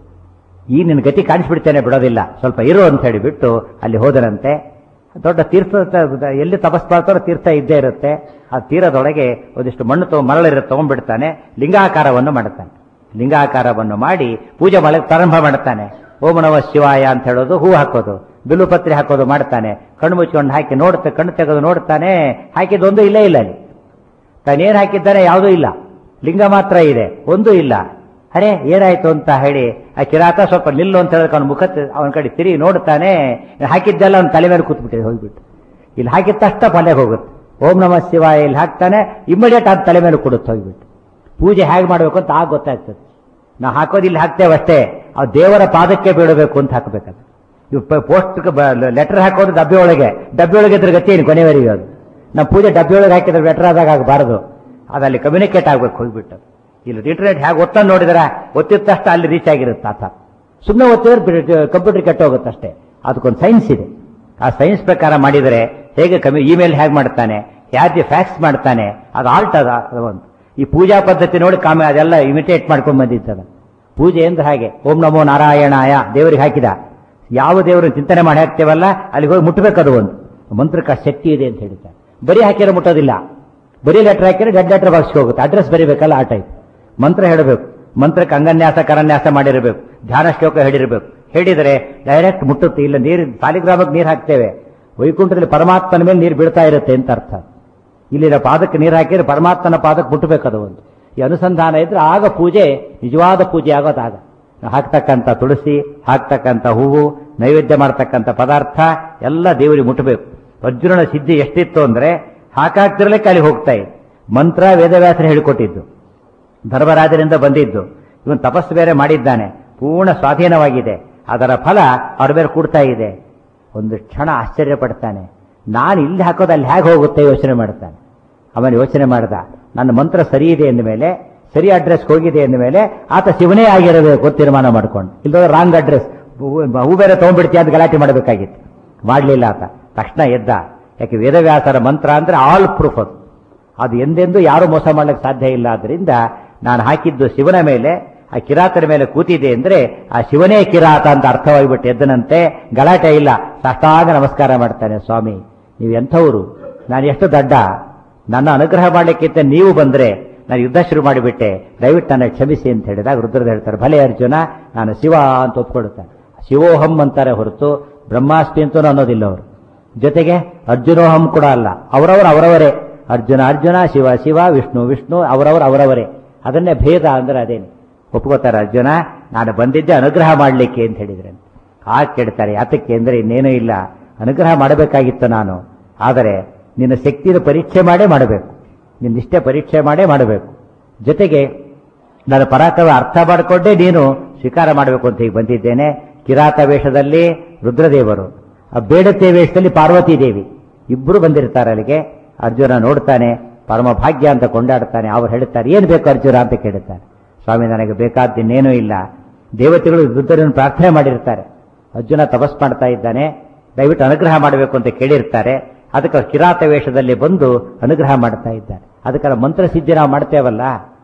ಈ ನಿನ್ನ ಗತಿ ಕಾಣಿಸ್ಬಿಡ್ತೇನೆ ಬಿಡೋದಿಲ್ಲ ಸ್ವಲ್ಪ ಇರು ಅಂತ ಹೇಳಿ ಬಿಟ್ಟು ಅಲ್ಲಿ ಹೋದನಂತೆ ದೊಡ್ಡ ತೀರ್ಥ ಎಲ್ಲಿ ತಪಸ್ ಮಾಡ್ತಾರೋ ತೀರ್ಥ ಇದ್ದೇ ಇರುತ್ತೆ ಆ ತೀರದೊಳಗೆ ಒಂದಿಷ್ಟು ಮಣ್ಣು ತಗೊ ಮರಳಿರ ತಗೊಂಡ್ಬಿಡ್ತಾನೆ ಲಿಂಗಾಕಾರವನ್ನು ಮಾಡುತ್ತಾನೆ ಲಿಂಗಾಕಾರವನ್ನು ಮಾಡಿ ಪೂಜೆ ಮಾಡಕ್ಕೆ ಪ್ರಾರಂಭ ಮಾಡುತ್ತಾನೆ ಓಂ ನಮ ಶಿವಾಯ ಅಂತ ಹೇಳೋದು ಹೂ ಹಾಕೋದು ಬಿಲ್ಲುಪತ್ರೆ ಹಾಕೋದು ಮಾಡ್ತಾನೆ ಕಣ್ಣು ಮುಚ್ಕೊಂಡು ಹಾಕಿ ನೋಡ್ತಾ ಕಣ್ಣು ತೆಗೆದು ನೋಡ್ತಾನೆ ಹಾಕಿದ್ದೊಂದು ಇಲ್ಲೇ ಇಲ್ಲ ಅಲ್ಲಿ ತಾನೇನು ಹಾಕಿದ್ದಾನೆ ಯಾವುದೂ ಇಲ್ಲ ಲಿಂಗ ಮಾತ್ರ ಇದೆ ಒಂದೂ ಇಲ್ಲ ಅರೆ ಏನಾಯ್ತು ಅಂತ ಹೇಳಿ ಆ ಕಿರಾತ ಸ್ವಲ್ಪ ನಿಲ್ಲು ಅಂತ ಹೇಳಿದ್ರೆ ಅವನ ಮುಖ ಅವನ ಕಡೆ ತಿರುಗಿ ನೋಡ್ತಾನೆ ಹಾಕಿದ್ದೆಲ್ಲ ಅವನ ತಲೆ ಮೇಲೆ ಕೂತ್ಬಿಟ್ಟಿದೆ ಹೋಗ್ಬಿಟ್ಟು ಇಲ್ಲಿ ಹಾಕಿದ ತಕ್ಷಣ ಪಲ್ಯಕ್ಕೆ ಹೋಗುತ್ತೆ ಓಂ ನಮ ಶಿವಾಯ ಇಲ್ಲಿ ಹಾಕ್ತಾನೆ ಇಮಿಡಿಯೇಟ್ ಆ ತಲೆ ಮೇಲೆ ಕೊಡುತ್ತೆ ಹೋಗ್ಬಿಟ್ಟು ಪೂಜೆ ಹೇಗೆ ಮಾಡಬೇಕು ಅಂತ ಆಗ ಗೊತ್ತಾಗ್ತದೆ ನಾವು ಹಾಕೋದು ಇಲ್ಲಿ ಹಾಕ್ತೇವೆ ಅಷ್ಟೇ ಆ ದೇವರ ಪಾದಕ್ಕೆ ಬೀಳಬೇಕು ಅಂತ ಹಾಕಬೇಕಾದ್ರೆ ಇವು ಪೋಸ್ಟ್ ಲೆಟರ್ ಹಾಕೋದು ಡಬ್ಬಿ ಒಳಗೆ ಡಬ್ಬಿ ಒಳಗೆ ಇದ್ರ ಗತಿ ಏನು ಕೊನೆವರೆಗೆ ಅದು ನಾವು ಪೂಜೆ ಡಬ್ಬಿ ಒಳಗೆ ಹಾಕಿದ್ರೆ ಲೆಟರ್ ಆದಾಗ ಆಗಬಾರದು ಅದಲ್ಲಿ ಕಮ್ಯುನಿಕೇಟ್ ಆಗ್ಬೇಕು ಹೋಗ್ಬಿಟ್ಟು ಇಲ್ಲಿ ಇಂಟರ್ನೆಟ್ ಹೇಗೆ ಒತ್ತನ್ನು ನೋಡಿದ್ರೆ ಒತ್ತಿದ ತಕ್ಷಣ ಅಲ್ಲಿ ರೀಚ್ ಆಗಿರುತ್ತೆ ಆತ ಸುಮ್ಮನೆ ಒತ್ತಿದ್ರೆ ಕಂಪ್ಯೂಟರ್ ಕೆಟ್ಟೋಗುತ್ತೆ ಅಷ್ಟೇ ಅದಕ್ಕೊಂದು ಸೈನ್ಸ್ ಇದೆ ಆ ಸೈನ್ಸ್ ಪ್ರಕಾರ ಮಾಡಿದರೆ ಹೇಗೆ ಕಮ್ಮಿ ಇಮೇಲ್ ಹೇಗೆ ಮಾಡ್ತಾನೆ ಯಾರಿಗೆ ಫ್ಯಾಕ್ಸ್ ಮಾಡ್ತಾನೆ ಅದು ಆಲ್ಟ್ ಅದ ಅದು ಒಂದು ಈ ಪೂಜಾ ಪದ್ಧತಿ ನೋಡಿ ಕಾಮೆ ಅದೆಲ್ಲ ಇಮಿಟೇಟ್ ಮಾಡ್ಕೊಂಡು ಬಂದಿರ್ತದ ಪೂಜೆ ಅಂದ್ರೆ ಹಾಗೆ ಓಂ ನಮೋ ನಾರಾಯಣಾಯ ದೇವರಿಗೆ ಹಾಕಿದ ಯಾವ ದೇವರನ್ನು ಚಿಂತನೆ ಮಾಡಿ ಹಾಕ್ತೇವಲ್ಲ ಅಲ್ಲಿಗೆ ಹೋಗಿ ಮುಟ್ಟಬೇಕದು ಒಂದು ಮಂತ್ರಕ್ಕೆ ಆ ಶಕ್ತಿ ಇದೆ ಅಂತ ಹೇಳ್ತಾರೆ ಬರೀ ಹಾಕಿರೋ ಮುಟ್ಟೋದಿಲ್ಲ ಬರೀ ಲೆಟರ್ ಹಾಕಿದ್ರೆ ಡೆಡ್ ಲೆಟರ್ ಬಾಕ್ಸ್ಗೆ ಹೋಗುತ್ತೆ ಅಡ್ರೆಸ್ ಬರೀಬೇಕಲ್ಲ ಆ ಟೈಪ್ ಮಂತ್ರ ಹೇಳಬೇಕು ಮಂತ್ರಕ್ಕೆ ಅಂಗನ್ಯಾಸ ಕರನ್ಯಾಸ ಮಾಡಿರಬೇಕು ಧ್ಯಾನ ಶ್ಲೋಕ ಹೇಳಿರಬೇಕು ಹೇಳಿದರೆ ಡೈರೆಕ್ಟ್ ಮುಟ್ಟುತ್ತೆ ಇಲ್ಲ ನೀರು ಸಾಲಿಗ್ರಾಮಕ್ಕೆ ನೀರು ಹಾಕ್ತೇವೆ ವೈಕುಂಠದಲ್ಲಿ ಪರಮಾತ್ಮನ ಮೇಲೆ ನೀರು ಬೀಳ್ತಾ ಇರುತ್ತೆ ಅಂತ ಅರ್ಥ ಇಲ್ಲಿನ ಪಾದಕ್ಕೆ ನೀರು ಹಾಕಿದ್ರೆ ಪರಮಾತ್ಮನ ಪಾದಕ್ಕೆ ಮುಟ್ಟಬೇಕದು ಒಂದು ಈ ಅನುಸಂಧಾನ ಇದ್ರೆ ಆಗ ಪೂಜೆ ನಿಜವಾದ ಪೂಜೆ ಆಗೋದಾಗ ಹಾಕ್ತಕ್ಕಂಥ ತುಳಸಿ ಹಾಕ್ತಕ್ಕಂಥ ಹೂವು ನೈವೇದ್ಯ ಮಾಡ್ತಕ್ಕಂಥ ಪದಾರ್ಥ ಎಲ್ಲ ದೇವರಿಗೆ ಮುಟ್ಟಬೇಕು ಅರ್ಜುನನ ಸಿದ್ಧಿ ಎಷ್ಟಿತ್ತು ಅಂದ್ರೆ ಹಾಕಾಗ್ತಿರ್ಲಿಕ್ಕೆ ಅಲ್ಲಿ ಹೋಗ್ತಾ ಇದೆ ಮಂತ್ರ ವೇದವ್ಯಾಸರು ಹೇಳಿಕೊಟ್ಟಿದ್ದು ಧರ್ಮರಾಜರಿಂದ ಬಂದಿದ್ದು ಇವನು ತಪಸ್ಸು ಬೇರೆ ಮಾಡಿದ್ದಾನೆ ಪೂರ್ಣ ಸ್ವಾಧೀನವಾಗಿದೆ ಅದರ ಫಲ ಅವ್ರ ಮೇಲೆ ಕೂಡ್ತಾ ಇದೆ ಒಂದು ಕ್ಷಣ ಆಶ್ಚರ್ಯ ಪಡ್ತಾನೆ ನಾನು ಇಲ್ಲಿ ಹಾಕೋದು ಅಲ್ಲಿ ಹೇಗೆ ಹೋಗುತ್ತೆ ಯೋಚನೆ ಮಾಡ್ತಾನೆ ಅವನು ಯೋಚನೆ ಮಾಡ್ದ ನನ್ನ ಮಂತ್ರ ಸರಿ ಇದೆ ಎಂದ ಮೇಲೆ ಸರಿ ಅಡ್ರೆಸ್ ಹೋಗಿದೆ ಎಂದ ಮೇಲೆ ಆತ ಶಿವನೇ ಆಗಿರಬೇಕು ಅಂತ ತೀರ್ಮಾನ ಮಾಡ್ಕೊಂಡು ಇಲ್ಲದ ರಾಂಗ್ ಅಡ್ರೆಸ್ ಹೂ ಬೇರೆ ತಗೊಂಡ್ಬಿಡ್ತೀಯ ಅಂತ ಗಲಾಟೆ ಮಾಡಬೇಕಾಗಿತ್ತು ಮಾಡಲಿಲ್ಲ ಆತ ತಕ್ಷಣ ಎದ್ದ ಯಾಕೆ ವೇದವ್ಯಾಸರ ಮಂತ್ರ ಅಂದ್ರೆ ಆಲ್ ಪ್ರೂಫ್ ಅದು ಅದು ಎಂದೆಂದೂ ಯಾರು ಮೋಸ ಮಾಡ್ಲಿಕ್ಕೆ ಸಾಧ್ಯ ಇಲ್ಲ ಆದ್ರಿಂದ ನಾನು ಹಾಕಿದ್ದು ಶಿವನ ಮೇಲೆ ಆ ಕಿರಾತನ ಮೇಲೆ ಕೂತಿದೆ ಅಂದ್ರೆ ಆ ಶಿವನೇ ಕಿರಾತ ಅಂತ ಅರ್ಥವಾಗಿಬಿಟ್ಟು ಎದ್ದನಂತೆ ಗಲಾಟೆ ಇಲ್ಲ ಸಾಷ್ಟಾಂಗ ನಮಸ್ಕಾರ ಮಾಡ್ತಾನೆ ಸ್ವಾಮಿ ನೀವು ಎಂಥವರು ನಾನು ಎಷ್ಟು ದಡ್ಡ ನನ್ನ ಅನುಗ್ರಹ ಮಾಡಲಿಕ್ಕಿಂತ ನೀವು ಬಂದ್ರೆ ನಾನು ಯುದ್ಧ ಶುರು ಮಾಡಿಬಿಟ್ಟೆ ದಯವಿಟ್ಟು ನನ್ನ ಕ್ಷಮಿಸಿ ಅಂತ ಹೇಳಿದಾಗ ರುದ್ರದ ಹೇಳ್ತಾರೆ ಭಲೆ ಅರ್ಜುನ ನಾನು ಶಿವ ಅಂತ ಒಪ್ಕೊಳ್ತಾನೆ ಶಿವೋಹಂ ಅಂತಾರೆ ಹೊರತು ಬ್ರಹ್ಮಾಸ್ಮಿ ಅಂತೂ ಅನ್ನೋದಿಲ್ಲ ಅವರು ಜೊತೆಗೆ ಅರ್ಜುನೋಹಂ ಕೂಡ ಅಲ್ಲ ಅವರವರು ಅವರವರೇ ಅರ್ಜುನ ಅರ್ಜುನ ಶಿವ ಶಿವ ವಿಷ್ಣು ವಿಷ್ಣು ಅವರವರು ಅವರವರೇ ಅದನ್ನೇ ಭೇದ ಅಂದ್ರೆ ಅದೇನು ಒಪ್ಕೋತಾರೆ ಅರ್ಜುನ ನಾನು ಬಂದಿದ್ದೆ ಅನುಗ್ರಹ ಮಾಡಲಿಕ್ಕೆ ಅಂತ ಹೇಳಿದ್ರೆ ಆ ಕೇಳ್ತಾರೆ ಯಾತಕ್ಕೆ ಅಂದ್ರೆ ಇನ್ನೇನೂ ಇಲ್ಲ ಅನುಗ್ರಹ ಮಾಡಬೇಕಾಗಿತ್ತು ನಾನು ಆದರೆ ನಿನ್ನ ಶಕ್ತಿಯ ಪರೀಕ್ಷೆ ಮಾಡೇ ಮಾಡಬೇಕು ನಿನ್ನಿಷ್ಟೇ ಪರೀಕ್ಷೆ ಮಾಡೇ ಮಾಡಬೇಕು ಜೊತೆಗೆ ನನ್ನ ಪರಾಕ್ರಮ ಅರ್ಥ ಮಾಡಿಕೊಂಡೇ ನೀನು ಸ್ವೀಕಾರ ಮಾಡಬೇಕು ಅಂತ ಈಗ ಬಂದಿದ್ದೇನೆ ಕಿರಾತ ವೇಷದಲ್ಲಿ ರುದ್ರದೇವರು ಆ ಬೇಡತೆ ವೇಷದಲ್ಲಿ ಪಾರ್ವತಿ ದೇವಿ ಇಬ್ಬರು ಬಂದಿರ್ತಾರೆ ಅಲ್ಲಿಗೆ ಅರ್ಜುನ ನೋಡ್ತಾನೆ ಪರಮ ಭಾಗ್ಯ ಅಂತ ಕೊಂಡಾಡ್ತಾನೆ ಅವ್ರು ಹೇಳ್ತಾರೆ ಏನು ಬೇಕು ಅರ್ಜುನ ಅಂತ ಕೇಳುತ್ತಾರೆ ಸ್ವಾಮಿ ನನಗೆ ಬೇಕಾದ್ದನ್ನೇನೂ ಇಲ್ಲ ದೇವತೆಗಳು ರುದ್ರರನ್ನು ಪ್ರಾರ್ಥನೆ ಮಾಡಿರ್ತಾರೆ ಅರ್ಜುನ ತಪಸ್ ಮಾಡ್ತಾ ಇದ್ದಾನೆ ದಯವಿಟ್ಟು ಅನುಗ್ರಹ ಮಾಡಬೇಕು ಅಂತ ಕೇಳಿರ್ತಾರೆ ಅದಕ್ಕೆ ಕಿರಾತ ವೇಷದಲ್ಲಿ ಬಂದು ಅನುಗ್ರಹ ಮಾಡ್ತಾ ಇದ್ದಾರೆ ಅದಕ್ಕೆ ಮಂತ್ರ ಸಿದ್ಧಿ ನಾವು ಮಾಡ್ತೇವಲ್ಲ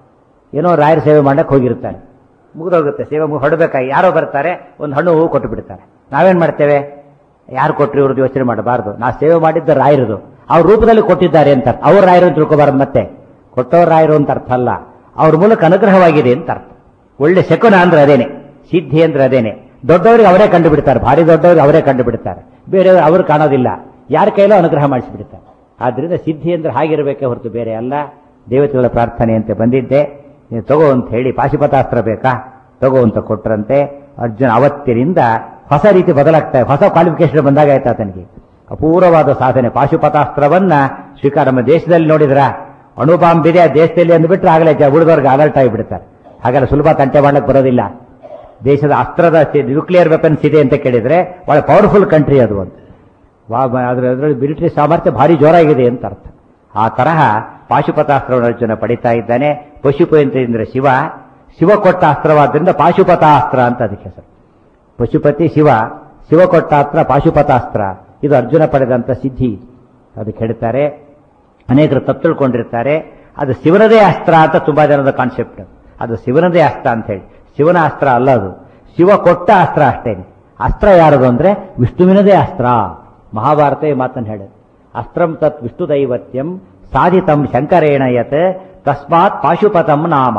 ಏನೋ ರಾಯರ ಸೇವೆ ಮಾಡಕ್ಕೆ ಹೋಗಿರ್ತಾರೆ ಮುಗಿದೋಗುತ್ತೆ ಸೇವೆ ಹೊಡಬೇಕಾಗಿ ಯಾರೋ ಬರ್ತಾರೆ ಒಂದು ಹಣ್ಣು ಹೂವು ಕೊಟ್ಟು ಬಿಡ್ತಾರೆ ನಾವೇನ್ ಮಾಡ್ತೇವೆ ಯಾರು ಕೊಟ್ಟರು ಇವ್ರದ್ದು ಯೋಚನೆ ಮಾಡಬಾರ್ದು ನಾ ಸೇವೆ ಮಾಡಿದ್ದ ರಾಯರದು ಅವ್ರ ರೂಪದಲ್ಲಿ ಕೊಟ್ಟಿದ್ದಾರೆ ಅಂತ ಅವ್ರ ರಾಯರು ಅಂತ ತಿಳ್ಕೊಬಾರ್ದು ಮತ್ತೆ ಕೊಟ್ಟವರಾಯರು ಅಂತ ಅರ್ಥ ಅಲ್ಲ ಅವ್ರ ಮೂಲಕ ಅನುಗ್ರಹವಾಗಿದೆ ಅಂತ ಅರ್ಥ ಒಳ್ಳೆ ಶಕುನ ಅಂದ್ರೆ ಅದೇನೆ ಸಿದ್ಧಿ ಅಂದ್ರೆ ಅದೇನೆ ದೊಡ್ಡವರಿಗೆ ಅವರೇ ಕಂಡು ಬಿಡ್ತಾರೆ ಭಾರಿ ದೊಡ್ಡವರಿಗೆ ಅವರೇ ಕಂಡು ಬಿಡ್ತಾರೆ ಬೇರೆಯವರು ಅವರು ಕಾಣೋದಿಲ್ಲ ಯಾರ ಕೈಲೋ ಅನುಗ್ರಹ ಮಾಡಿಸಿಬಿಡ್ತಾರೆ ಆದ್ರಿಂದ ಸಿದ್ಧಿ ಅಂದ್ರೆ ಹಾಗಿರಬೇಕೇ ಹೊರತು ಬೇರೆ ಅಲ್ಲ ದೇವತೆಗಳ ಪ್ರಾರ್ಥನೆ ಅಂತ ಬಂದಿದ್ದೆ ನೀವು ತಗೋ ಅಂತ ಹೇಳಿ ಪಾಶುಪತಾಸ್ತ್ರ ಬೇಕಾ ತಗೋ ಅಂತ ಕೊಟ್ರಂತೆ ಅರ್ಜುನ ಅವತ್ತಿನಿಂದ ಹೊಸ ರೀತಿ ಬದಲಾಗ್ತಾ ಹೊಸ ಕ್ವಾಲಿಫಿಕೇಶನ್ ಬಂದಾಗ ಆಯ್ತಾ ಆತನಿಗೆ ಅಪೂರ್ವವಾದ ಸಾಧನೆ ಪಾಶುಪತಾಸ್ತ್ರವನ್ನ ಸ್ವೀಕಾರ ನಮ್ಮ ದೇಶದಲ್ಲಿ ನೋಡಿದ್ರ ಅಣುಬಾಂಬ್ ಇದೆ ಆ ದೇಶದಲ್ಲಿ ಅಂದ್ಬಿಟ್ರೆ ಆಗಲೇ ಉಳಿದವ್ರಿಗೆ ಅಲರ್ಟ್ ಆಗಿಬಿಡ್ತಾರೆ ಹಾಗೆಲ್ಲ ಸುಲಭ ತಂಟೆ ಮಾಡಕ್ ಬರೋದಿಲ್ಲ ದೇಶದ ಅಸ್ತ್ರದ ನ್ಯೂಕ್ಲಿಯರ್ ವೆಪನ್ಸ್ ಇದೆ ಅಂತ ಕೇಳಿದ್ರೆ ಬಹಳ ಪವರ್ಫುಲ್ ಕಂಟ್ರಿ ಅದು ಅಂತ ವಾ ಅದ್ರ ಅದರಲ್ಲಿ ಮಿಲಿಟರಿ ಸಾಮರ್ಥ್ಯ ಭಾರಿ ಜೋರಾಗಿದೆ ಅಂತ ಅರ್ಥ ಆ ತರಹ ಪಾಶುಪತಾಸ್ತ್ರವನ್ನು ಅರ್ಜುನ ಪಡಿತಾ ಇದ್ದಾನೆ ಪಶುಪತಿ ಅಂದ್ರೆ ಶಿವ ಶಿವ ಕೊಟ್ಟ ಅಸ್ತ್ರವಾದ್ರಿಂದ ಪಾಶುಪತಾಸ್ತ್ರ ಅಂತ ಅದಕ್ಕೆ ಹೆಸರು ಪಶುಪತಿ ಶಿವ ಶಿವ ಕೊಟ್ಟ ಅಸ್ತ್ರ ಪಾಶುಪತಾಸ್ತ್ರ ಇದು ಅರ್ಜುನ ಪಡೆದಂತ ಸಿದ್ಧಿ ಅದಕ್ಕೆ ಹೇಳ್ತಾರೆ ಅನೇಕರು ತಪ್ಪು ತಿಳ್ಕೊಂಡಿರ್ತಾರೆ ಅದು ಶಿವನದೇ ಅಸ್ತ್ರ ಅಂತ ತುಂಬಾ ಜನದ ಕಾನ್ಸೆಪ್ಟ್ ಅದು ಶಿವನದೇ ಅಸ್ತ್ರ ಅಂತ ಹೇಳಿ ಶಿವನ ಅಸ್ತ್ರ ಅಲ್ಲ ಅದು ಶಿವ ಕೊಟ್ಟ ಅಸ್ತ್ರ ಅಷ್ಟೇನೆ ಅಸ್ತ್ರ ಯಾರದು ಅಂದ್ರೆ ವಿಷ್ಣುವಿನದೇ ಅಸ್ತ್ರ ಮಹಾಭಾರತ ಈ ಮಾತನ್ನು ಹೇಳುದು ಅಸ್ತ್ರಂ ತತ್ ವಿಷ್ಣು ದೈವತ್ಯಂ ಸಾಧಿತಂ ಶಂಕರೇಣ ಯತ್ ತಸ್ಮಾತ್ ಪಾಶುಪತಂ ನಾಮ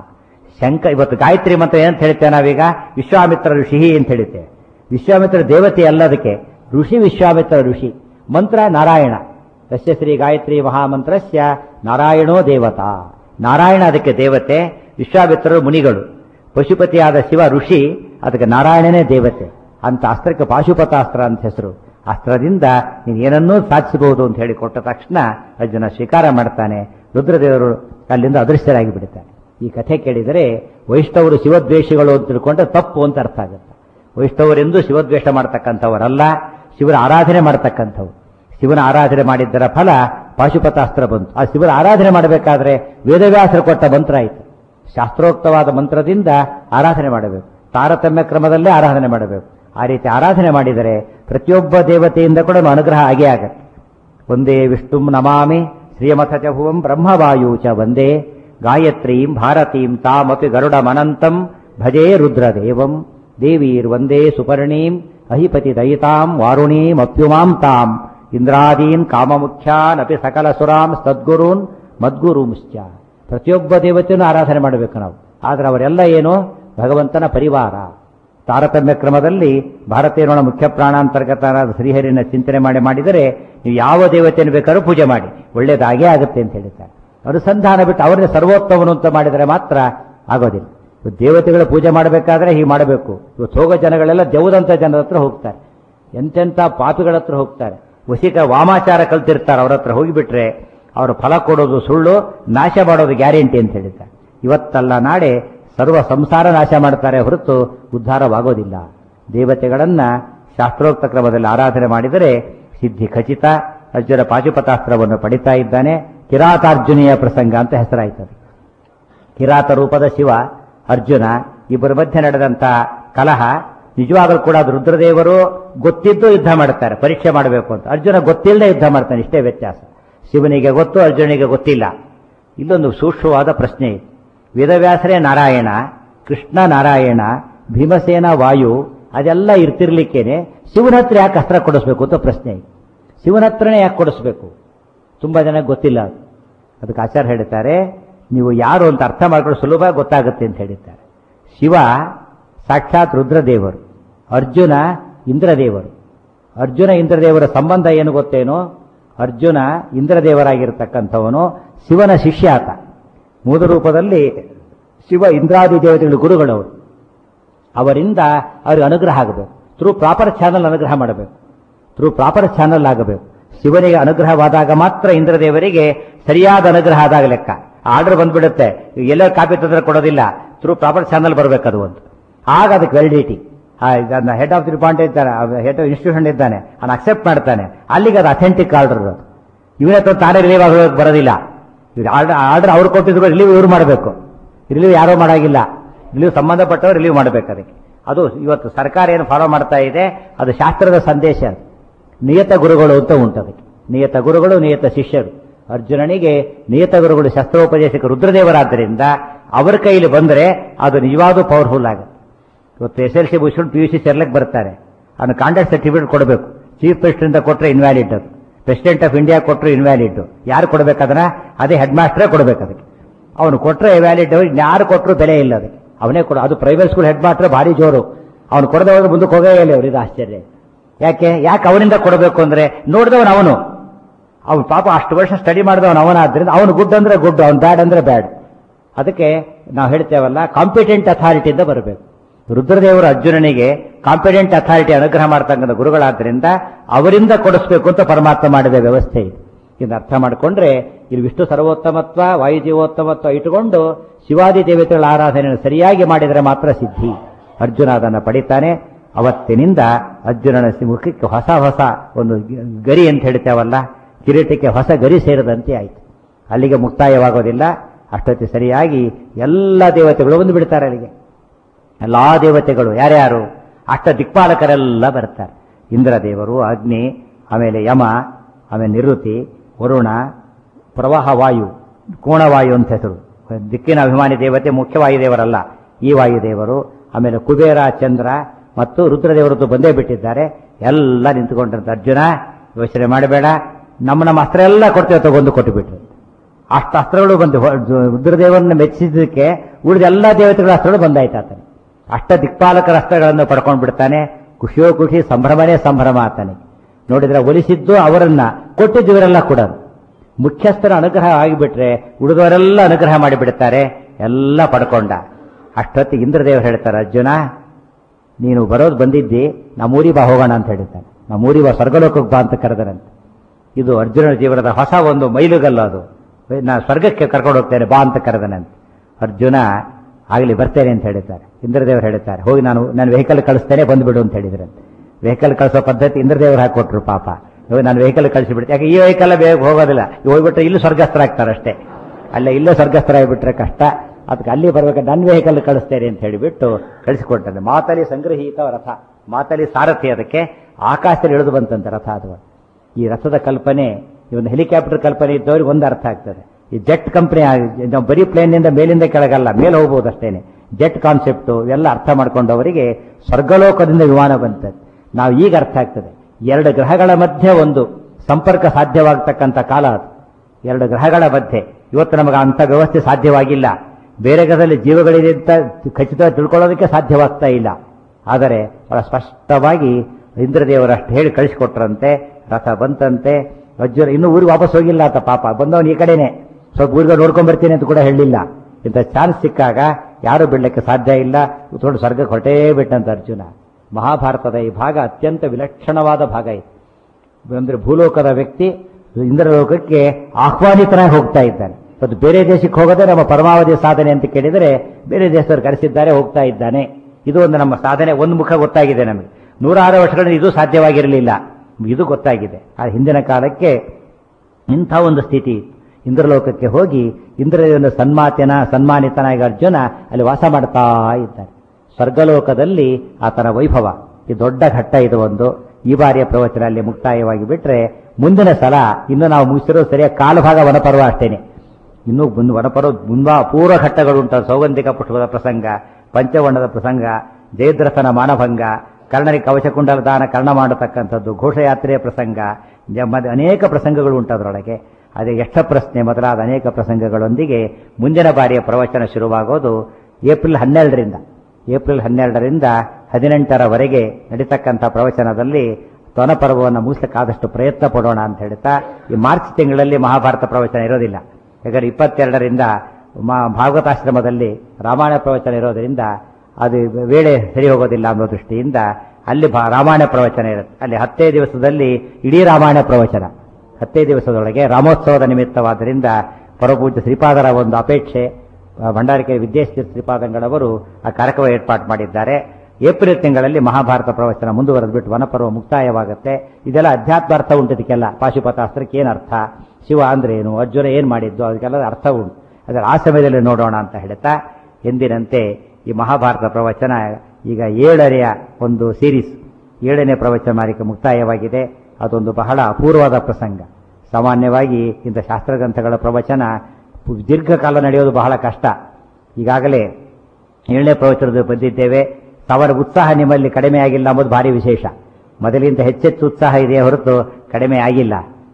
ಶಂಕ ಇವತ್ತು ಗಾಯತ್ರಿ ಮಂತ್ರ ಏನಂತ ಹೇಳ್ತೇವೆ ನಾವೀಗ ವಿಶ್ವಾಮಿತ್ರ ಋಷಿ ಅಂತ ಹೇಳ್ತೇವೆ ವಿಶ್ವಾಮಿತ್ರ ದೇವತೆ ಅಲ್ಲದಕ್ಕೆ ಋಷಿ ವಿಶ್ವಾಮಿತ್ರ ಋಷಿ ಮಂತ್ರ ನಾರಾಯಣ ಯಸ್ಯ ಶ್ರೀ ಗಾಯತ್ರಿ ಮಹಾಮಂತ್ರಸ್ಯ ನಾರಾಯಣೋ ದೇವತಾ ನಾರಾಯಣ ಅದಕ್ಕೆ ದೇವತೆ ವಿಶ್ವಾಮಿತ್ರರು ಮುನಿಗಳು ಪಶುಪತಿಯಾದ ಶಿವ ಋಷಿ ಅದಕ್ಕೆ ನಾರಾಯಣನೇ ದೇವತೆ ಅಂತ ಅಸ್ತ್ರಕ್ಕೆ ಪಾಶುಪತಾಸ್ತ್ರ ಅಂತ ಹೆಸರು ಅಸ್ತ್ರದಿಂದ ನೀನು ಏನನ್ನೂ ಸಾಧಿಸಬಹುದು ಅಂತ ಹೇಳಿ ಕೊಟ್ಟ ತಕ್ಷಣ ಅರ್ಜುನ ಸ್ವೀಕಾರ ಮಾಡ್ತಾನೆ ರುದ್ರದೇವರು ಅಲ್ಲಿಂದ ಅದೃಶ್ಯರಾಗಿ ಬಿಡ್ತಾನೆ ಈ ಕಥೆ ಕೇಳಿದರೆ ವೈಷ್ಣವರು ಶಿವದ್ವೇಷಿಗಳು ಅಂತ ತಿಳ್ಕೊಂಡ್ರೆ ತಪ್ಪು ಅಂತ ಅರ್ಥ ಆಗುತ್ತೆ ವೈಷ್ಣವರೆಂದು ಶಿವದ್ವೇಷ ಮಾಡ್ತಕ್ಕಂಥವರಲ್ಲ ಶಿವನ ಆರಾಧನೆ ಮಾಡ್ತಕ್ಕಂಥವ್ರು ಶಿವನ ಆರಾಧನೆ ಮಾಡಿದ್ದರ ಫಲ ಪಾಶುಪತಾಸ್ತ್ರ ಬಂತು ಆ ಶಿವನ ಆರಾಧನೆ ಮಾಡಬೇಕಾದ್ರೆ ವೇದವ್ಯಾಸರು ಕೊಟ್ಟ ಮಂತ್ರ ಆಯಿತು ಶಾಸ್ತ್ರೋಕ್ತವಾದ ಮಂತ್ರದಿಂದ ಆರಾಧನೆ ಮಾಡಬೇಕು ತಾರತಮ್ಯ ಕ್ರಮದಲ್ಲೇ ಆರಾಧನೆ ಮಾಡಬೇಕು ಆ ರೀತಿ ಆರಾಧನೆ ಮಾಡಿದರೆ ಪ್ರತಿಯೊಬ್ಬ ದೇವತೆಯಿಂದ ಕೂಡ ಅನುಗ್ರಹ ಆಗೇ ಆಗತ್ತೆ ಒಂದೇ ವಿಷ್ಣುಂ ನಮಾಮಿ ಶ್ರೀಮಥ ಚ ಭುವಂ ಬ್ರಹ್ಮವಾಯು ಚ ಒಂದೇ ಗಾಯತ್ರೀಂ ಭಾರತೀಂ ತಾಮಪಿ ಗರುಡಮನಂತಂ ಭಜೇ ರುದ್ರದೇವಂ ದೇವೀರ್ವಂದೇ ಸುಪರ್ಣೀಂ ಅಹಿಪತಿ ದಯಿತಾಂ ವಾರುಣೀಂ ಅಪ್ಯುಮಾಂ ತಾಂ ಇಂದ್ರಾದೀನ್ ಕಾಮಮುಖ್ಯಾನ್ ಅಪಿ ಸಕಲ ಸುರಾಂ ಸದ್ಗುರೂನ್ ಮದ್ಗುರುಂಶ್ಚ ಪ್ರತಿಯೊಬ್ಬ ದೇವತೆಯನ್ನು ಆರಾಧನೆ ಮಾಡಬೇಕು ನಾವು ಆದ್ರೆ ಅವರೆಲ್ಲ ಏನು ಭಗವಂತನ ಪರಿವಾರ ತಾರತಮ್ಯ ಕ್ರಮದಲ್ಲಿ ಭಾರತೀಯರೊಳ ಮುಖ್ಯ ಪ್ರಾಣಾಂತರ್ಗತನಾದ ಶ್ರೀಹರಿನ ಚಿಂತನೆ ಮಾಡಿ ಮಾಡಿದರೆ ನೀವು ಯಾವ ದೇವತೆಯನ್ನು ಬೇಕಾದ್ರೂ ಪೂಜೆ ಮಾಡಿ ಒಳ್ಳೇದಾಗೇ ಆಗುತ್ತೆ ಅಂತ ಹೇಳಿದ್ದಾರೆ ಅನುಸಂಧಾನ ಬಿಟ್ಟು ಅವರನ್ನೇ ಸರ್ವೋತ್ತಮನು ಅಂತ ಮಾಡಿದರೆ ಮಾತ್ರ ಆಗೋದಿಲ್ಲ ಇವತ್ತು ದೇವತೆಗಳ ಪೂಜೆ ಮಾಡಬೇಕಾದ್ರೆ ಹೀಗೆ ಮಾಡಬೇಕು ಇವತ್ತು ಹೋಗೋ ಜನಗಳೆಲ್ಲ ದೇವದಂತ ಜನರ ಹತ್ರ ಹೋಗ್ತಾರೆ ಎಂತೆಂಥ ಪಾಪಿಗಳ ಹತ್ರ ಹೋಗ್ತಾರೆ ವಸಿಕ ವಾಮಾಚಾರ ಕಲ್ತಿರ್ತಾರೆ ಅವ್ರ ಹತ್ರ ಹೋಗಿಬಿಟ್ರೆ ಅವರು ಫಲ ಕೊಡೋದು ಸುಳ್ಳು ನಾಶ ಮಾಡೋದು ಗ್ಯಾರಂಟಿ ಅಂತ ಹೇಳಿದ್ದಾರೆ ಇವತ್ತಲ್ಲ ನಾಳೆ ಸರ್ವ ಸಂಸಾರ ನಾಶ ಮಾಡ್ತಾರೆ ಹೊರತು ಉದ್ಧಾರವಾಗೋದಿಲ್ಲ ದೇವತೆಗಳನ್ನ ಶಾಸ್ತ್ರೋಕ್ತ ಕ್ರಮದಲ್ಲಿ ಆರಾಧನೆ ಮಾಡಿದರೆ ಸಿದ್ಧಿ ಖಚಿತ ಅರ್ಜುನ ಪಾಶುಪತಾಸ್ತ್ರವನ್ನು ಪಡಿತಾ ಇದ್ದಾನೆ ಕಿರಾತಾರ್ಜುನಿಯ ಪ್ರಸಂಗ ಅಂತ ಹೆಸರಾಯ್ತದೆ ಕಿರಾತ ರೂಪದ ಶಿವ ಅರ್ಜುನ ಇಬ್ಬರ ಮಧ್ಯೆ ನಡೆದಂತ ಕಲಹ ನಿಜವಾಗಲೂ ಕೂಡ ಅದು ರುದ್ರದೇವರು ಗೊತ್ತಿದ್ದು ಯುದ್ಧ ಮಾಡ್ತಾರೆ ಪರೀಕ್ಷೆ ಮಾಡಬೇಕು ಅಂತ ಅರ್ಜುನ ಗೊತ್ತಿಲ್ಲದೆ ಯುದ್ಧ ಮಾಡ್ತಾನೆ ಇಷ್ಟೇ ವ್ಯತ್ಯಾಸ ಶಿವನಿಗೆ ಗೊತ್ತು ಅರ್ಜುನಿಗೆ ಗೊತ್ತಿಲ್ಲ ಇಲ್ಲೊಂದು ಸೂಕ್ಷ್ಮವಾದ ಪ್ರಶ್ನೆ ಇದೆ ವೇದವ್ಯಾಸರೇ ನಾರಾಯಣ ಕೃಷ್ಣ ನಾರಾಯಣ ಭೀಮಸೇನ ವಾಯು ಅದೆಲ್ಲ ಇರ್ತಿರ್ಲಿಕ್ಕೇನೆ ಶಿವನ ಹತ್ರ ಯಾಕೆ ಅಸ್ತ್ರ ಕೊಡಿಸ್ಬೇಕು ಅಂತ ಪ್ರಶ್ನೆ ಇದೆ ಶಿವನ ಹತ್ರನೇ ಯಾಕೆ ಕೊಡಿಸ್ಬೇಕು ತುಂಬಾ ಜನ ಗೊತ್ತಿಲ್ಲ ಅದು ಅದಕ್ಕೆ ಆಚಾರ್ಯ ಹೇಳ್ತಾರೆ ನೀವು ಯಾರು ಅಂತ ಅರ್ಥ ಮಾಡ್ಕೊಂಡು ಸುಲಭ ಗೊತ್ತಾಗುತ್ತೆ ಅಂತ ಹೇಳಿದ್ದಾರೆ ಶಿವ ಸಾಕ್ಷಾತ್ ರುದ್ರದೇವರು ಅರ್ಜುನ ಇಂದ್ರದೇವರು ಅರ್ಜುನ ಇಂದ್ರದೇವರ ಸಂಬಂಧ ಏನು ಗೊತ್ತೇನೋ ಅರ್ಜುನ ಇಂದ್ರದೇವರಾಗಿರ್ತಕ್ಕಂಥವನು ಶಿವನ ಶಿಷ್ಯ ಆತ ಮೂಲ ರೂಪದಲ್ಲಿ ಶಿವ ಇಂದ್ರಾದಿ ದೇವತೆಗಳು ಗುರುಗಳವರು ಅವರಿಂದ ಅವ್ರಿಗೆ ಅನುಗ್ರಹ ಆಗಬೇಕು ಥ್ರೂ ಪ್ರಾಪರ್ ಚಾನಲ್ ಅನುಗ್ರಹ ಮಾಡಬೇಕು ಥ್ರೂ ಪ್ರಾಪರ್ ಚಾನಲ್ ಆಗಬೇಕು ಶಿವನಿಗೆ ಅನುಗ್ರಹವಾದಾಗ ಮಾತ್ರ ಇಂದ್ರದೇವರಿಗೆ ಸರಿಯಾದ ಅನುಗ್ರಹ ಆದಾಗ ಲೆಕ್ಕ ಆರ್ಡರ್ ಬಂದ್ಬಿಡುತ್ತೆ ಎಲ್ಲ ಕಾಪಿ ತಂದ್ರೆ ಕೊಡೋದಿಲ್ಲ ಥ್ರೂ ಪ್ರಾಪರ್ ಚಾನಲ್ ಬರಬೇಕದು ಅಂತ ಆಗ ಅದಕ್ಕೆ validity head of the department ಇದ್ದಾನೆ ಹೆಡ್ ಆಫ್ ಇನ್ಸ್ಟಿಟ್ಯೂಷನ್ ಇದ್ದಾನೆ ಅದನ್ನ ಅಕ್ಸೆಪ್ಟ್ ಮಾಡ್ತಾನೆ ಅಲ್ಲಿಗೆ ಅದು ಅಥೆಂಟಿಕ್ ಆರ್ಡರ್ ಅದು ಇವನ ಹತ್ರ ತಾನೇ ರಿಲೀವ್ ಆಗೋಕೆ ಬರೋದಿಲ್ಲ ಆರ್ಡರ್ ಆರ್ಡರ್ ಅವ್ರು ಕೊಟ್ಟಿದ್ರು ರಿಲೀವ್ ಇವ್ರು ಮಾಡಬೇಕು ರಿಲೀವ್ ಯಾರೋ ಮಾಡಾಗಿಲ್ಲ ರಿಲೀವ್ ಸಂಬಂಧಪಟ್ಟವರು ರಿಲೀವ್ ಮಾಡಬೇಕು ಅದಕ್ಕೆ ಅದು ಇವತ್ತು ಸರ್ಕಾರ ಏನು ಫಾಲೋ ಮಾಡ್ತಾ ಇದೆ ಅದು ಶಾಸ್ತ್ರದ ಸಂದೇಶ ಅದು ನಿಯತ ಗುರುಗಳು ಅಂತ ಉಂಟು ಅದಕ್ಕೆ ನಿಯತ ಗುರುಗಳು ನಿಯತ ಶಿಷ್ಯರು ಅರ್ಜುನನಿಗೆ ನಿಯತ ಗುರುಗಳು ಶಸ್ತ್ರೋಪದೇಶಕ ರುದ್ರದೇವರಾದ್ದರಿಂದ ಅವರ ಕೈಲಿ ಬಂದರೆ ಅದು ನಿಜವಾದ ಪವರ್ಫುಲ್ ಆಗುತ್ತೆ ಇವತ್ತು ಎಸ್ ಎಲ್ ಸಿ ಮುಗಿಸ್ಕೊಂಡು ಪಿ ಯು ಸಿ ಸೇರ್ಲಕ್ಕೆ ಬರ್ತಾರೆ ಅವನು ಕಾಂಟ್ಯಾಕ್ಟ್ ಸರ್ಟಿಫಿಕೇಟ್ ಕೊಡಬೇಕು ಚೀಫ್ ಮಿನಿಸ್ಟರ್ ಇಂದ ಕೊಟ್ಟರೆ ಇನ್ವ್ಯಾಲಿಡ್ ಅದು ಪ್ರೆಸಿಡೆಂಟ್ ಆಫ್ ಇಂಡಿಯಾ ಕೊಟ್ಟರು ಇನ್ವ್ಯಾಲಿಡ್ ಯಾರು ಕೊಡ್ಬೇಕಾದ್ರೆ ಅದೇ ಹೆಡ್ ಮಾಸ್ಟರೇ ಕೊಡ್ಬೇಕು ಅದಕ್ಕೆ ಅವನು ಕೊಟ್ಟರೆ ವ್ಯಾಲಿಡ್ ಯಾರು ಕೊಟ್ಟರು ಬೆಲೆ ಇಲ್ಲ ಅದಕ್ಕೆ ಅವನೇ ಕೊಡ ಅದು ಪ್ರೈವೇಟ್ ಸ್ಕೂಲ್ ಹೆಡ್ ಮಾಸ್ಟರ್ ಭಾರಿ ಜೋರು ಅವನು ಕೊಡದೆ ಹೋದ್ರೆ ಮುಂದಕ್ಕೆ ಹೋಗೇ ಇಲ್ಲ ಅವ್ರು ಇದು ಆಶ್ಚರ್ಯ ಯಾಕೆ ಯಾಕೆ ಅವನಿಂದ ಕೊಡಬೇಕು ಅಂದ್ರೆ ನೋಡಿದವನು ಅವನು ಅವ್ನು ಪಾಪ ಅಷ್ಟು ವರ್ಷ ಸ್ಟಡಿ ಮಾಡಿದವನು ಅವನಾದ್ರಿಂದ ಅವನು ಗುಡ್ ಅಂದ್ರೆ ಗುಡ್ ಅವ್ನು ಬ್ಯಾಡ್ ಅಂದ್ರೆ ಬ್ಯಾಡ್ ಅದಕ್ಕೆ ನಾವು ಹೇಳ್ತೇವಲ್ಲ ಕಾಂಪಿಟೆಂಟ್ ಅಥಾರಿಟಿಯಿಂದ ಬರಬೇಕು ರುದ್ರದೇವರು ಅರ್ಜುನನಿಗೆ ಕಾಂಪಿಟೆಂಟ್ ಅಥಾರಿಟಿ ಅನುಗ್ರಹ ಮಾಡ್ತಕ್ಕಂಥ ಗುರುಗಳಾದ್ರಿಂದ ಅವರಿಂದ ಕೊಡಿಸ್ಬೇಕು ಅಂತ ಪರಮಾತ್ಮ ಮಾಡಿದ ವ್ಯವಸ್ಥೆ ಇದೆ ಇದನ್ನ ಅರ್ಥ ಮಾಡಿಕೊಂಡ್ರೆ ಇಲ್ಲಿ ವಿಷ್ಣು ಸರ್ವೋತ್ತಮತ್ವ ವಾಯುಜೀವೋತ್ತಮತ್ವ ಇಟ್ಟುಕೊಂಡು ಶಿವಾದಿ ದೇವತೆಗಳ ಆರಾಧನೆಯನ್ನು ಸರಿಯಾಗಿ ಮಾಡಿದರೆ ಮಾತ್ರ ಸಿದ್ಧಿ ಅರ್ಜುನ ಅದನ್ನು ಪಡಿತಾನೆ ಅವತ್ತಿನಿಂದ ಅರ್ಜುನನ ಮುಖಕ್ಕೆ ಹೊಸ ಹೊಸ ಒಂದು ಗರಿ ಅಂತ ಹೇಳ್ತೇವಲ್ಲ ಕಿರೀಟಕ್ಕೆ ಹೊಸ ಗರಿ ಸೇರಿದಂತೆ ಆಯಿತು ಅಲ್ಲಿಗೆ ಮುಕ್ತಾಯವಾಗೋದಿಲ್ಲ ಅಷ್ಟೊತ್ತಿ ಸರಿಯಾಗಿ ಎಲ್ಲ ದೇವತೆಗಳು ಬಂದು ಬಿಡ್ತಾರೆ ಅಲ್ಲಿಗೆ ಎಲ್ಲಾ ದೇವತೆಗಳು ಯಾರ್ಯಾರು ಅಷ್ಟ ದಿಕ್ಪಾಲಕರೆಲ್ಲ ಬರ್ತಾರೆ ಇಂದ್ರದೇವರು ಅಗ್ನಿ ಆಮೇಲೆ ಯಮ ಆಮೇಲೆ ನಿವೃತ್ತಿ ವರುಣ ಪ್ರವಾಹ ವಾಯು ಕೋಣವಾಯು ಅಂತ ಹೆಸರು ದಿಕ್ಕಿನ ಅಭಿಮಾನಿ ದೇವತೆ ಮುಖ್ಯ ವಾಯುದೇವರಲ್ಲ ಈ ವಾಯುದೇವರು ಆಮೇಲೆ ಕುಬೇರ ಚಂದ್ರ ಮತ್ತು ರುದ್ರದೇವರದ್ದು ಬಂದೇ ಬಿಟ್ಟಿದ್ದಾರೆ ಎಲ್ಲ ನಿಂತುಕೊಂಡಂತ ಅರ್ಜುನ ಯೋಚನೆ ಮಾಡಬೇಡ ನಮ್ಮ ನಮ್ಮ ಅಸ್ತ್ರ ಎಲ್ಲ ಕೊಡ್ತೇವೆ ತಗೊಂಡು ಕೊಟ್ಟು ಬಿಟ್ರು ಅಷ್ಟು ಅಸ್ತ್ರಗಳು ಬಂದು ರುದ್ರದೇವರನ್ನ ಮೆಚ್ಚಿದ್ದಕ್ಕೆ ಉಳಿದ ಎಲ್ಲ ದೇವತೆಗಳ ಅಸ್ತ್ರಗಳು ಬಂದಾಯ್ತು ಆತನಿಗೆ ಅಷ್ಟ ದಿಕ್ಪಾಲಕರ ಅಸ್ತ್ರಗಳನ್ನು ಪಡ್ಕೊಂಡು ಬಿಡ್ತಾನೆ ಖುಷಿಯೋ ಖುಷಿ ಸಂಭ್ರಮನೇ ಸಂಭ್ರಮ ಆತನಿಗೆ ನೋಡಿದ್ರೆ ಒಲಿಸಿದ್ದು ಅವರನ್ನ ಕೊಟ್ಟಿದ್ದು ಇವರೆಲ್ಲ ಕೂಡ ಮುಖ್ಯಸ್ಥರ ಅನುಗ್ರಹ ಆಗಿಬಿಟ್ರೆ ಉಳಿದವರೆಲ್ಲ ಅನುಗ್ರಹ ಮಾಡಿಬಿಡ್ತಾರೆ ಎಲ್ಲ ಪಡ್ಕೊಂಡ ಅಷ್ಟೊತ್ತಿಗೆ ಇಂದ್ರದೇವರು ಹೇಳ್ತಾರೆ ಅರ್ಜುನ ನೀನು ಬರೋದು ಬಂದಿದ್ದಿ ನಮ್ಮೂರಿ ಬಾ ಹೋಗೋಣ ಅಂತ ಹೇಳಿದ್ದಾನೆ ನಮ್ಮೂರಿ ಬಾ ಸ್ವರ್ಗಲೋಕಕ್ಕೆ ಬಾ ಅಂತ ಕರೆದರಂತೆ ಇದು ಅರ್ಜುನನ ಜೀವನದ ಹೊಸ ಒಂದು ಮೈಲುಗಲ್ಲ ಅದು ನಾ ಸ್ವರ್ಗಕ್ಕೆ ಕರ್ಕೊಂಡು ಹೋಗ್ತೇನೆ ಬಾ ಅಂತ ಕರೆದನಂತೆ ಅರ್ಜುನ ಆಗಲಿ ಬರ್ತೇನೆ ಅಂತ ಹೇಳಿದ್ದಾರೆ ಇಂದ್ರದೇವರು ಹೇಳ್ತಾರೆ ಹೋಗಿ ನಾನು ನಾನು ವೆಹಿಕಲ್ ಕಳಿಸ್ತೇನೆ ಬಂದ್ಬಿಡು ಅಂತ ಹೇಳಿದ್ರಂತೆ ವೆಹಿಕಲ್ ಕಳಿಸೋ ಪದ್ಧತಿ ಇಂದ್ರದೇವರು ಹಾಕೊಟ್ರು ಪಾಪ ಹೋಗಿ ನಾನು ವೆಹಿಕಲ್ ಕಳಿಸಿಬಿಡ್ತೆ ಯಾಕೆ ಈ ವೆಹಿಕಲ್ ಬೇಗ ಹೋಗೋದಿಲ್ಲ ಹೋಗ್ಬಿಟ್ರೆ ಇಲ್ಲಿ ಸ್ವರ್ಗಸ್ಥರಾಗ್ತಾರೆ ಅಷ್ಟೇ ಅಲ್ಲೇ ಇಲ್ಲೇ ಸ್ವರ್ಗಸ್ಥರಾಗಿಬಿಟ್ರೆ ಕಷ್ಟ ಅದಕ್ಕೆ ಅಲ್ಲಿ ಬರ್ಬೇಕು ನನ್ನ ವೆಹಿಕಲ್ ಕಳಿಸ್ತೇನೆ ಅಂತ ಹೇಳಿಬಿಟ್ಟು ಕಳಿಸಿಕೊಟ್ಟಂತೆ ಮಾತಲಿ ಸಂಗ್ರಹೀತ ರಥ ಮಾತಲಿ ಸಾರಥಿ ಅದಕ್ಕೆ ಆಕಾಶದಲ್ಲಿ ಇಳಿದು ಬಂತಂತೆ ರಥ ಅದು ಈ ರಥದ ಕಲ್ಪನೆ ಈ ಒಂದು ಹೆಲಿಕಾಪ್ಟರ್ ಕಲ್ಪನೆ ಇದ್ದವ್ರಿಗೆ ಒಂದು ಅರ್ಥ ಆಗ್ತದೆ ಈ ಜೆಟ್ ಕಂಪನಿ ನಾವು ಬರೀ ಪ್ಲೇನ್ನಿಂದ ಮೇಲಿಂದ ಕೆಳಗಲ್ಲ ಮೇಲೆ ಹೋಗ್ಬೋದು ಅಷ್ಟೇನೆ ಜೆಟ್ ಕಾನ್ಸೆಪ್ಟು ಇವೆಲ್ಲ ಅರ್ಥ ಮಾಡ್ಕೊಂಡವರಿಗೆ ಸ್ವರ್ಗಲೋಕದಿಂದ ವಿಮಾನ ಬಂತದ್ದು ನಾವು ಈಗ ಅರ್ಥ ಆಗ್ತದೆ ಎರಡು ಗ್ರಹಗಳ ಮಧ್ಯೆ ಒಂದು ಸಂಪರ್ಕ ಸಾಧ್ಯವಾಗತಕ್ಕಂಥ ಕಾಲ ಅದು ಎರಡು ಗ್ರಹಗಳ ಮಧ್ಯೆ ಇವತ್ತು ನಮಗೆ ಅಂಥ ವ್ಯವಸ್ಥೆ ಸಾಧ್ಯವಾಗಿಲ್ಲ ಬೇರೆ ಗ್ರಹದಲ್ಲಿ ಜೀವಗಳಿದೆ ಅಂತ ಖಚಿತವಾಗಿ ತಿಳ್ಕೊಳ್ಳೋದಕ್ಕೆ ಸಾಧ್ಯವಾಗ್ತಾ ಇಲ್ಲ ಆದರೆ ಬಹಳ ಸ್ಪಷ್ಟವಾಗಿ ಇಂದ್ರದೇವರಷ್ಟು ಹೇಳಿ ಕಳಿಸಿಕೊಟ್ರಂತೆ ರಥ ಬಂತಂತೆ ಅರ್ಜುನ ಇನ್ನೂ ಊರಿಗೆ ವಾಪಸ್ ಹೋಗಿಲ್ಲ ಆತ ಪಾಪ ಬಂದವನು ಈ ಕಡೆನೆ ಸ್ವಲ್ಪ ಊರಿಗೆ ನೋಡ್ಕೊಂಡ್ ಬರ್ತೀನಿ ಅಂತ ಕೂಡ ಹೇಳಿಲ್ಲ ಇಂಥ ಚಾನ್ಸ್ ಸಿಕ್ಕಾಗ ಯಾರು ಬಿಡ್ಲಿಕ್ಕೆ ಸಾಧ್ಯ ಇಲ್ಲ ಉತ್ಕೊಂಡು ಸ್ವರ್ಗಕ್ಕೆ ಹೊರಟೇ ಬಿಟ್ಟಂತ ಅರ್ಜುನ ಮಹಾಭಾರತದ ಈ ಭಾಗ ಅತ್ಯಂತ ವಿಲಕ್ಷಣವಾದ ಭಾಗ ಇದು ಅಂದ್ರೆ ಭೂಲೋಕದ ವ್ಯಕ್ತಿ ಇಂದ್ರಲೋಕಕ್ಕೆ ಆಹ್ವಾನಿತನಾಗಿ ಹೋಗ್ತಾ ಇದ್ದಾನೆ ಮತ್ತು ಬೇರೆ ದೇಶಕ್ಕೆ ಹೋಗೋದೇ ನಮ್ಮ ಪರಮಾವಧಿ ಸಾಧನೆ ಅಂತ ಕೇಳಿದರೆ ಬೇರೆ ದೇಶದವರು ಕರೆಸಿದ್ದಾರೆ ಹೋಗ್ತಾ ಇದ್ದಾನೆ ಇದು ಒಂದು ನಮ್ಮ ಸಾಧನೆ ಒಂದು ಮುಖ ಗೊತ್ತಾಗಿದೆ ನಮಗೆ ನೂರಾರು ವರ್ಷಗಳಲ್ಲಿ ಇದು ಸಾಧ್ಯವಾಗಿರಲಿಲ್ಲ ಇದು ಗೊತ್ತಾಗಿದೆ ಆ ಹಿಂದಿನ ಕಾಲಕ್ಕೆ ಇಂಥ ಒಂದು ಸ್ಥಿತಿ ಇಂದ್ರಲೋಕಕ್ಕೆ ಹೋಗಿ ಇಂದ್ರದೇವನ ಸನ್ಮಾತನ ಸನ್ಮಾನಿತನಾಗಿ ಅರ್ಜುನ ಅಲ್ಲಿ ವಾಸ ಮಾಡ್ತಾ ಇದ್ದಾನೆ ಸ್ವರ್ಗಲೋಕದಲ್ಲಿ ಆತನ ವೈಭವ ಈ ದೊಡ್ಡ ಘಟ್ಟ ಇದು ಒಂದು ಈ ಬಾರಿಯ ಪ್ರವಚನ ಅಲ್ಲಿ ಮುಕ್ತಾಯವಾಗಿ ಬಿಟ್ರೆ ಮುಂದಿನ ಸಲ ಇನ್ನು ನಾವು ಮುಗಿಸಿರೋ ಸರಿಯಾಗಿ ಕಾಲು ಭಾಗ ವನಪರ್ವ ಅಷ್ಟೇನೆ ಇನ್ನೂ ಮುಂದೆ ವನಪರ್ವ ಮುಂಬಾ ಪೂರ್ವ ಘಟ್ಟಗಳು ಉಂಟು ಸೌಗಂಧಿಕ ಪುಷ್ಪದ ಪ್ರಸಂಗ ಪಂಚವರ್ಣದ ಪ್ರಸಂಗ ಜಯದ್ರಥನ ಮಾನಭಂಗ ಕರ್ಣನಿಗೆ ಕವಚಕುಂಡಲ ದಾನ ಕರ್ಣ ಮಾಡತಕ್ಕಂಥದ್ದು ಘೋಷಯಾತ್ರೆಯ ಪ್ರಸಂಗ ಮತ್ತೆ ಅನೇಕ ಪ್ರಸಂಗಗಳು ಉಂಟು ಅದರೊಳಗೆ ಅದೇ ಎಷ್ಟ ಪ್ರಶ್ನೆ ಮೊದಲಾದ ಅನೇಕ ಪ್ರಸಂಗಗಳೊಂದಿಗೆ ಮುಂದಿನ ಬಾರಿಯ ಪ್ರವಚನ ಶುರುವಾಗೋದು ಏಪ್ರಿಲ್ ಹನ್ನೆರಡರಿಂದ ಏಪ್ರಿಲ್ ಹನ್ನೆರಡರಿಂದ ಹದಿನೆಂಟರವರೆಗೆ ನಡೀತಕ್ಕಂಥ ಪ್ರವಚನದಲ್ಲಿ ತ್ವನಪರ್ವವನ್ನು ಮುಗಿಸಲಿಕ್ಕಾದಷ್ಟು ಪ್ರಯತ್ನ ಪಡೋಣ ಅಂತ ಹೇಳ್ತಾ ಈ ಮಾರ್ಚ್ ತಿಂಗಳಲ್ಲಿ ಮಹಾಭಾರತ ಪ್ರವಚನ ಇರೋದಿಲ್ಲ ಯಾಕಂದ್ರೆ ಇಪ್ಪತ್ತೆರಡರಿಂದ ಭಾಗವತಾಶ್ರಮದಲ್ಲಿ ರಾಮಾಯಣ ಪ್ರವಚನ ಇರೋದರಿಂದ ಅದು ವೇಳೆ ಸರಿ ಹೋಗೋದಿಲ್ಲ ಅನ್ನೋ ದೃಷ್ಟಿಯಿಂದ ಅಲ್ಲಿ ರಾಮಾಯಣ ಪ್ರವಚನ ಇರುತ್ತೆ ಅಲ್ಲಿ ಹತ್ತೇ ದಿವಸದಲ್ಲಿ ಇಡೀ ರಾಮಾಯಣ ಪ್ರವಚನ ಹತ್ತೇ ದಿವಸದೊಳಗೆ ರಾಮೋತ್ಸವದ ನಿಮಿತ್ತವಾದ್ದರಿಂದ ಪರಪೂಜ್ಯ ಶ್ರೀಪಾದರ ಒಂದು ಅಪೇಕ್ಷೆ ಭಂಡಾರಿಕೆ ವಿದ್ಯೇಶ್ವರ ಶ್ರೀಪಾದಂಗಳವರು ಆ ಕಾರ್ಯಕ್ರಮ ಏರ್ಪಾಡು ಮಾಡಿದ್ದಾರೆ ಏಪ್ರಿಲ್ ತಿಂಗಳಲ್ಲಿ ಮಹಾಭಾರತ ಪ್ರವಚನ ಮುಂದುವರೆದು ಬಿಟ್ಟು ವನಪರ್ವ ಮುಕ್ತಾಯವಾಗುತ್ತೆ ಇದೆಲ್ಲ ಅಧ್ಯಾತ್ಮ ಅರ್ಥ ಉಂಟು ಇದಕ್ಕೆಲ್ಲ ಪಾಶುಪತಾಸ್ತ್ರಕ್ಕೆ ಏನು ಅರ್ಥ ಶಿವ ಅಂದ್ರೆ ಏನು ಅರ್ಜುನ ಏನು ಮಾಡಿದ್ದು ಅದಕ್ಕೆಲ್ಲ ಅರ್ಥ ಉಂಟು ಅದರ ಆ ಸಮಯದಲ್ಲಿ ನೋಡೋಣ ಅಂತ ಹೇಳ್ತಾ ಎಂದಿನಂತೆ ಈ ಮಹಾಭಾರತ ಪ್ರವಚನ ಈಗ ಏಳನೆಯ ಒಂದು ಸೀರೀಸ್ ಏಳನೇ ಪ್ರವಚನ ಮಾಲಿಕೆ ಮುಕ್ತಾಯವಾಗಿದೆ ಅದೊಂದು ಬಹಳ ಅಪೂರ್ವವಾದ ಪ್ರಸಂಗ ಸಾಮಾನ್ಯವಾಗಿ ಇಂಥ ಶಾಸ್ತ್ರಗ್ರಂಥಗಳ ಪ್ರವಚನ ದೀರ್ಘಕಾಲ ನಡೆಯೋದು ಬಹಳ ಕಷ್ಟ ಈಗಾಗಲೇ ಏಳನೇ ಪ್ರವಚನದ ಬಂದಿದ್ದೇವೆ ಅವರ ಉತ್ಸಾಹ ನಿಮ್ಮಲ್ಲಿ ಕಡಿಮೆ ಆಗಿಲ್ಲ ಎಂಬುದು ಭಾರಿ ವಿಶೇಷ ಮೊದಲಿಂದ ಹೆಚ್ಚೆಚ್ಚು ಉತ್ಸಾಹ ಇದೆ ಹೊರತು ಕಡಿಮೆ ಆಗಿಲ್ಲ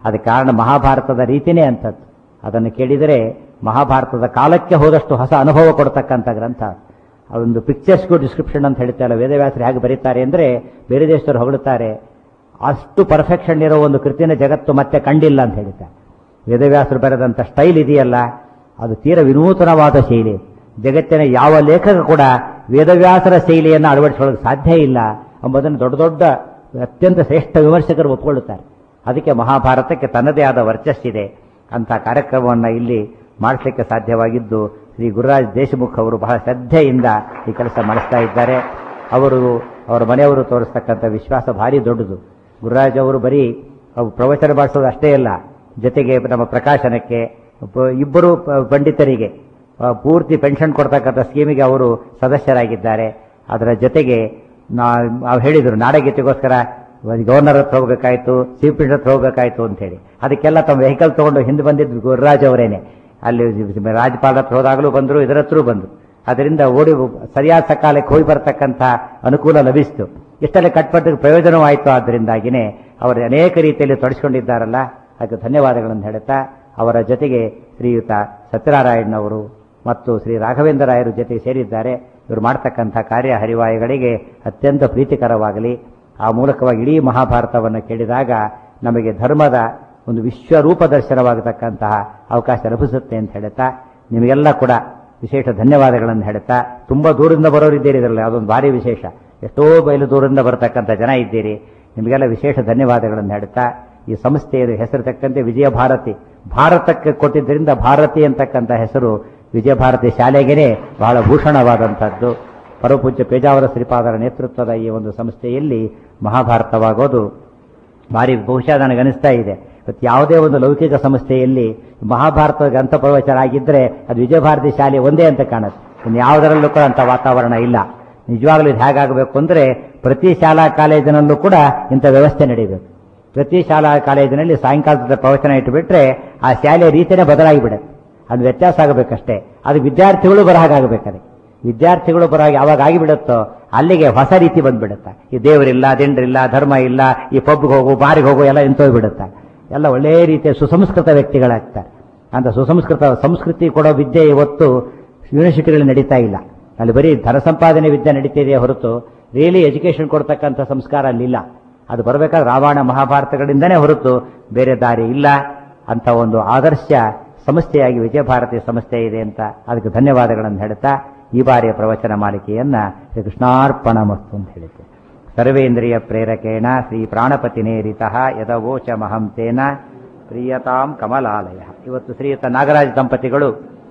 ಅದಕ್ಕೆ ಕಾರಣ ಮಹಾಭಾರತದ ರೀತಿನೇ ಅಂಥದ್ದು ಅದನ್ನು ಕೇಳಿದರೆ ಮಹಾಭಾರತದ ಕಾಲಕ್ಕೆ ಹೋದಷ್ಟು ಹೊಸ ಅನುಭವ ಕೊಡ್ತಕ್ಕಂಥ ಗ್ರಂಥ ಅದೊಂದು ಪಿಕ್ಚರ್ಸ್ಗೂ ಡಿಸ್ಕ್ರಿಪ್ಷನ್ ಅಂತ ಹೇಳ್ತಾರೆ ವೇದವ್ಯಾಸರು ಹೇಗೆ ಬರೀತಾರೆ ಅಂದರೆ ಬೇರೆ ದೇಶದವರು ಹೊಗಳುತ್ತಾರೆ ಅಷ್ಟು ಪರ್ಫೆಕ್ಷನ್ ಇರೋ ಒಂದು ಕೃತಿನ ಜಗತ್ತು ಮತ್ತೆ ಕಂಡಿಲ್ಲ ಅಂತ ಹೇಳ್ತಾರೆ ವೇದವ್ಯಾಸರು ಬರೆದಂಥ ಸ್ಟೈಲ್ ಇದೆಯಲ್ಲ ಅದು ತೀರ ವಿನೂತನವಾದ ಶೈಲಿ ಜಗತ್ತಿನ ಯಾವ ಲೇಖಕ ಕೂಡ ವೇದವ್ಯಾಸರ ಶೈಲಿಯನ್ನು ಅಳವಡಿಸಿಕೊಳ್ಳೋಕೆ ಸಾಧ್ಯ ಇಲ್ಲ ಎಂಬುದನ್ನು ದೊಡ್ಡ ದೊಡ್ಡ ಅತ್ಯಂತ ಶ್ರೇಷ್ಠ ವಿಮರ್ಶಕರು ಒಪ್ಪಿಕೊಳ್ಳುತ್ತಾರೆ ಅದಕ್ಕೆ ಮಹಾಭಾರತಕ್ಕೆ ತನ್ನದೇ ಆದ ವರ್ಚಸ್ಸಿದೆ ಅಂತ ಕಾರ್ಯಕ್ರಮವನ್ನು ಇಲ್ಲಿ ಮಾಡಿಸಲಿಕ್ಕೆ ಸಾಧ್ಯವಾಗಿದ್ದು ಶ್ರೀ ಗುರುರಾಜ್ ದೇಶಮುಖ್ ಅವರು ಬಹಳ ಶ್ರದ್ಧೆಯಿಂದ ಈ ಕೆಲಸ ಮಾಡಿಸ್ತಾ ಇದ್ದಾರೆ ಅವರು ಅವರ ಮನೆಯವರು ತೋರಿಸ್ತಕ್ಕಂಥ ವಿಶ್ವಾಸ ಭಾರಿ ದೊಡ್ಡದು ಗುರುರಾಜ್ ಅವರು ಬರೀ ಅವು ಪ್ರವಚನ ಮಾಡಿಸೋದು ಅಷ್ಟೇ ಅಲ್ಲ ಜೊತೆಗೆ ನಮ್ಮ ಪ್ರಕಾಶನಕ್ಕೆ ಪ- ಇಬ್ಬರು ಪ- ಪಂಡಿತರಿಗೆ ಆ, ಪೂರ್ತಿ ಪೆನ್ಷನ್ ಕೊಡ್ತಕ್ಕಂಥ ಸ್ಕೀಮಿಗೆ ಅವರು ಸದಸ್ಯರಾಗಿದ್ದಾರೆ ಅದರ ಜೊತೆಗೆ ನಾ ಅವ್ರು ಹೇಳಿದರು ನಾಡಗೀತೆಗೋಸ್ಕರ ಗವರ್ನರ್ ಹತ್ರ ಹೋಗ್ಬೇಕಾಯ್ತು ಚೀಫ್ ಮಿನಿಸ್ಟರ್ ಹತ್ರ ಹೋಗ್ಬೇಕಾಯ್ತು ಅಂತ ಹೇಳಿ ಅದಕ್ಕೆಲ್ಲ ತಮ್ಮ ವೆಹಿಕಲ್ ತಗೊಂಡು ಹಿಂದೆ ಬಂದಿದ್ದು ಗುರುರಾಜ್ ಅವರೇನೆ ಅಲ್ಲಿ ರಾಜ್ಯಪಾಲರ ಹತ್ರ ಹೋದಾಗಲೂ ಬಂದರು ಇದರ ಹತ್ರ ಬಂದರು ಅದರಿಂದ ಓಡಿ ಸರಿಯಾದ ಸಕಾಲಕ್ಕೆ ಹೋಗಿ ಬರತಕ್ಕಂಥ ಅನುಕೂಲ ಲಭಿಸಿತು ಇಷ್ಟಲ್ಲೇ ಕಟ್ಪಟ್ಟಿಗೆ ಪ್ರಯೋಜನವಾಯಿತು ಆದ್ದರಿಂದಾಗಿನೇ ಅವರು ಅನೇಕ ರೀತಿಯಲ್ಲಿ ತೊಡಗಿಸಿಕೊಂಡಿದ್ದಾರಲ್ಲ ಅದಕ್ಕೆ ಧನ್ಯವಾದಗಳನ್ನು ಹೇಳುತ್ತಾ ಅವರ ಜೊತೆಗೆ ಶ್ರೀಯುತ ಸತ್ಯನಾರಾಯಣನವರು ಮತ್ತು ಶ್ರೀ ರಾಘವೇಂದ್ರ ರಾಯರು ಜೊತೆಗೆ ಸೇರಿದ್ದಾರೆ ಇವರು ಮಾಡ್ತಕ್ಕಂಥ ಕಾರ್ಯ ಹರಿವಾಯುಗಳಿಗೆ ಅತ್ಯಂತ ಪ್ರೀತಿಕರವಾಗಲಿ ಆ ಮೂಲಕವಾಗಿ ಇಡೀ ಮಹಾಭಾರತವನ್ನು ಕೇಳಿದಾಗ ನಮಗೆ ಧರ್ಮದ ಒಂದು ವಿಶ್ವರೂಪ ದರ್ಶನವಾಗತಕ್ಕಂತಹ ಅವಕಾಶ ಲಭಿಸುತ್ತೆ ಅಂತ ಹೇಳುತ್ತಾ ನಿಮಗೆಲ್ಲ ಕೂಡ ವಿಶೇಷ ಧನ್ಯವಾದಗಳನ್ನು ಹೇಳುತ್ತಾ ತುಂಬ ದೂರದಿಂದ ಬರೋರು ಇದ್ದೀರಿ ಇದರಲ್ಲಿ ಅದೊಂದು ಭಾರಿ ವಿಶೇಷ ಎಷ್ಟೋ ಬಯಲು ದೂರದಿಂದ ಬರತಕ್ಕಂಥ ಜನ ಇದ್ದೀರಿ ನಿಮಗೆಲ್ಲ ವಿಶೇಷ ಧನ್ಯವಾದಗಳನ್ನು ಹೇಳುತ್ತಾ ಈ ಸಂಸ್ಥೆಯ ಹೆಸರು ತಕ್ಕಂತೆ ವಿಜಯ ಭಾರತಿ ಭಾರತಕ್ಕೆ ಕೊಟ್ಟಿದ್ದರಿಂದ ಭಾರತಿ ಅಂತಕ್ಕಂಥ ಹೆಸರು ವಿಜಯ ಭಾರತಿ ಶಾಲೆಗೇನೆ ಬಹಳ ಭೂಷಣವಾದಂಥದ್ದು ಪರಮಪೂಜ್ಯ ಪೇಜಾವರ ಶ್ರೀಪಾದರ ನೇತೃತ್ವದ ಈ ಒಂದು ಸಂಸ್ಥೆಯಲ್ಲಿ ಮಹಾಭಾರತವಾಗೋದು ಭಾರಿ ಬಹುಶಃ ನನಗನಿಸ್ತಾ ಇದೆ ಇವತ್ತು ಯಾವುದೇ ಒಂದು ಲೌಕಿಕ ಸಂಸ್ಥೆಯಲ್ಲಿ ಮಹಾಭಾರತ ಗ್ರಂಥ ಪ್ರವಚನ ಆಗಿದ್ದರೆ ಅದು ವಿಜಯಭಾರತಿ ಶಾಲೆ ಒಂದೇ ಅಂತ ಕಾಣುತ್ತೆ ಇನ್ನು ಯಾವುದರಲ್ಲೂ ಕೂಡ ಅಂಥ ವಾತಾವರಣ ಇಲ್ಲ ನಿಜವಾಗ್ಲೂ ಇದು ಹೇಗಾಗಬೇಕು ಅಂದರೆ ಪ್ರತಿ ಶಾಲಾ ಕಾಲೇಜಿನಲ್ಲೂ ಕೂಡ ಇಂಥ ವ್ಯವಸ್ಥೆ ನಡೀಬೇಕು ಪ್ರತಿ ಶಾಲಾ ಕಾಲೇಜಿನಲ್ಲಿ ಸಾಯಂಕಾಲದ ಪ್ರವಚನ ಇಟ್ಟುಬಿಟ್ರೆ ಆ ಶಾಲೆಯ ರೀತಿಯೇ ಬದಲಾಗಿಬಿಡುತ್ತೆ ಅದು ವ್ಯತ್ಯಾಸ ಆಗಬೇಕಷ್ಟೇ ಅದು ವಿದ್ಯಾರ್ಥಿಗಳು ಬರಹಾಗಬೇಕದೆ ವಿದ್ಯಾರ್ಥಿಗಳು ಬರೋ ಯಾವಾಗ ಆಗಿಬಿಡುತ್ತೋ ಅಲ್ಲಿಗೆ ಹೊಸ ರೀತಿ ಬಂದ್ಬಿಡುತ್ತೆ ಈ ದೇವರಿಲ್ಲ ದಿಂಡ್ರಿಲ್ಲ ಧರ್ಮ ಇಲ್ಲ ಈ ಪಬ್ಗೆ ಹೋಗು ಬಾರಿಗೆ ಹೋಗು ಎಲ್ಲ ನಿಂತೋಗ್ಬಿಡುತ್ತೆ ಎಲ್ಲ ಒಳ್ಳೆಯ ರೀತಿಯ ಸುಸಂಸ್ಕೃತ ವ್ಯಕ್ತಿಗಳಾಗ್ತಾರೆ ಅಂತ ಸುಸಂಸ್ಕೃತ ಸಂಸ್ಕೃತಿ ಕೊಡೋ ವಿದ್ಯೆ ಇವತ್ತು ಯೂನಿವರ್ಸಿಟಿಗಳಲ್ಲಿ ನಡೀತಾ ಇಲ್ಲ ಅಲ್ಲಿ ಬರೀ ಧನ ಸಂಪಾದನೆ ವಿದ್ಯೆ ನಡೀತಿದೆಯೇ ಹೊರತು ರಿಯಲಿ ಎಜುಕೇಶನ್ ಕೊಡ್ತಕ್ಕಂಥ ಸಂಸ್ಕಾರ ಅಲ್ಲಿಲ್ಲ ಅದು ಬರಬೇಕಾದ್ರೆ ರಾಮಾಯಣ ಮಹಾಭಾರತಗಳಿಂದನೇ ಹೊರತು ಬೇರೆ ದಾರಿ ಇಲ್ಲ ಅಂತ ಒಂದು ಆದರ್ಶ ಸಂಸ್ಥೆಯಾಗಿ ವಿಜಯಭಾರತಿ ಸಂಸ್ಥೆ ಇದೆ ಅಂತ ಅದಕ್ಕೆ ಧನ್ಯವಾದಗಳನ್ನು ಹೇಳುತ್ತಾ ಈ ಬಾರಿಯ ಪ್ರವಚನ ಮಾಲಿಕೆಯನ್ನ ಶ್ರೀ ಕೃಷ್ಣಾರ್ಪಣ ಮಸ್ತು ಅಂತ ಹೇಳಿದ್ದೆ ಸರ್ವೇಂದ್ರಿಯ ಪ್ರೇರಕೇಣ ಶ್ರೀ ಪ್ರಾಣಪತಿನೇರಿತಃ ಯದವೋಚ ಮಹಂತೇನ ಪ್ರಿಯತಾಂ ಕಮಲಾಲಯ ಇವತ್ತು ಶ್ರೀಯುತ ನಾಗರಾಜ ದಂಪತಿಗಳು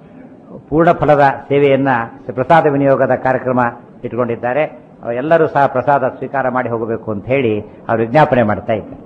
ಪೂರ್ಣ ಫಲದ ಸೇವೆಯನ್ನ ಪ್ರಸಾದ ವಿನಿಯೋಗದ ಕಾರ್ಯಕ್ರಮ ಇಟ್ಕೊಂಡಿದ್ದಾರೆ ಎಲ್ಲರೂ ಸಹ ಪ್ರಸಾದ ಸ್ವೀಕಾರ ಮಾಡಿ ಹೋಗಬೇಕು ಅಂತ ಹೇಳಿ ಅವರು ವಿಜ್ಞಾಪನೆ ಮಾಡ್ತಾ ಇದ್ದಾರೆ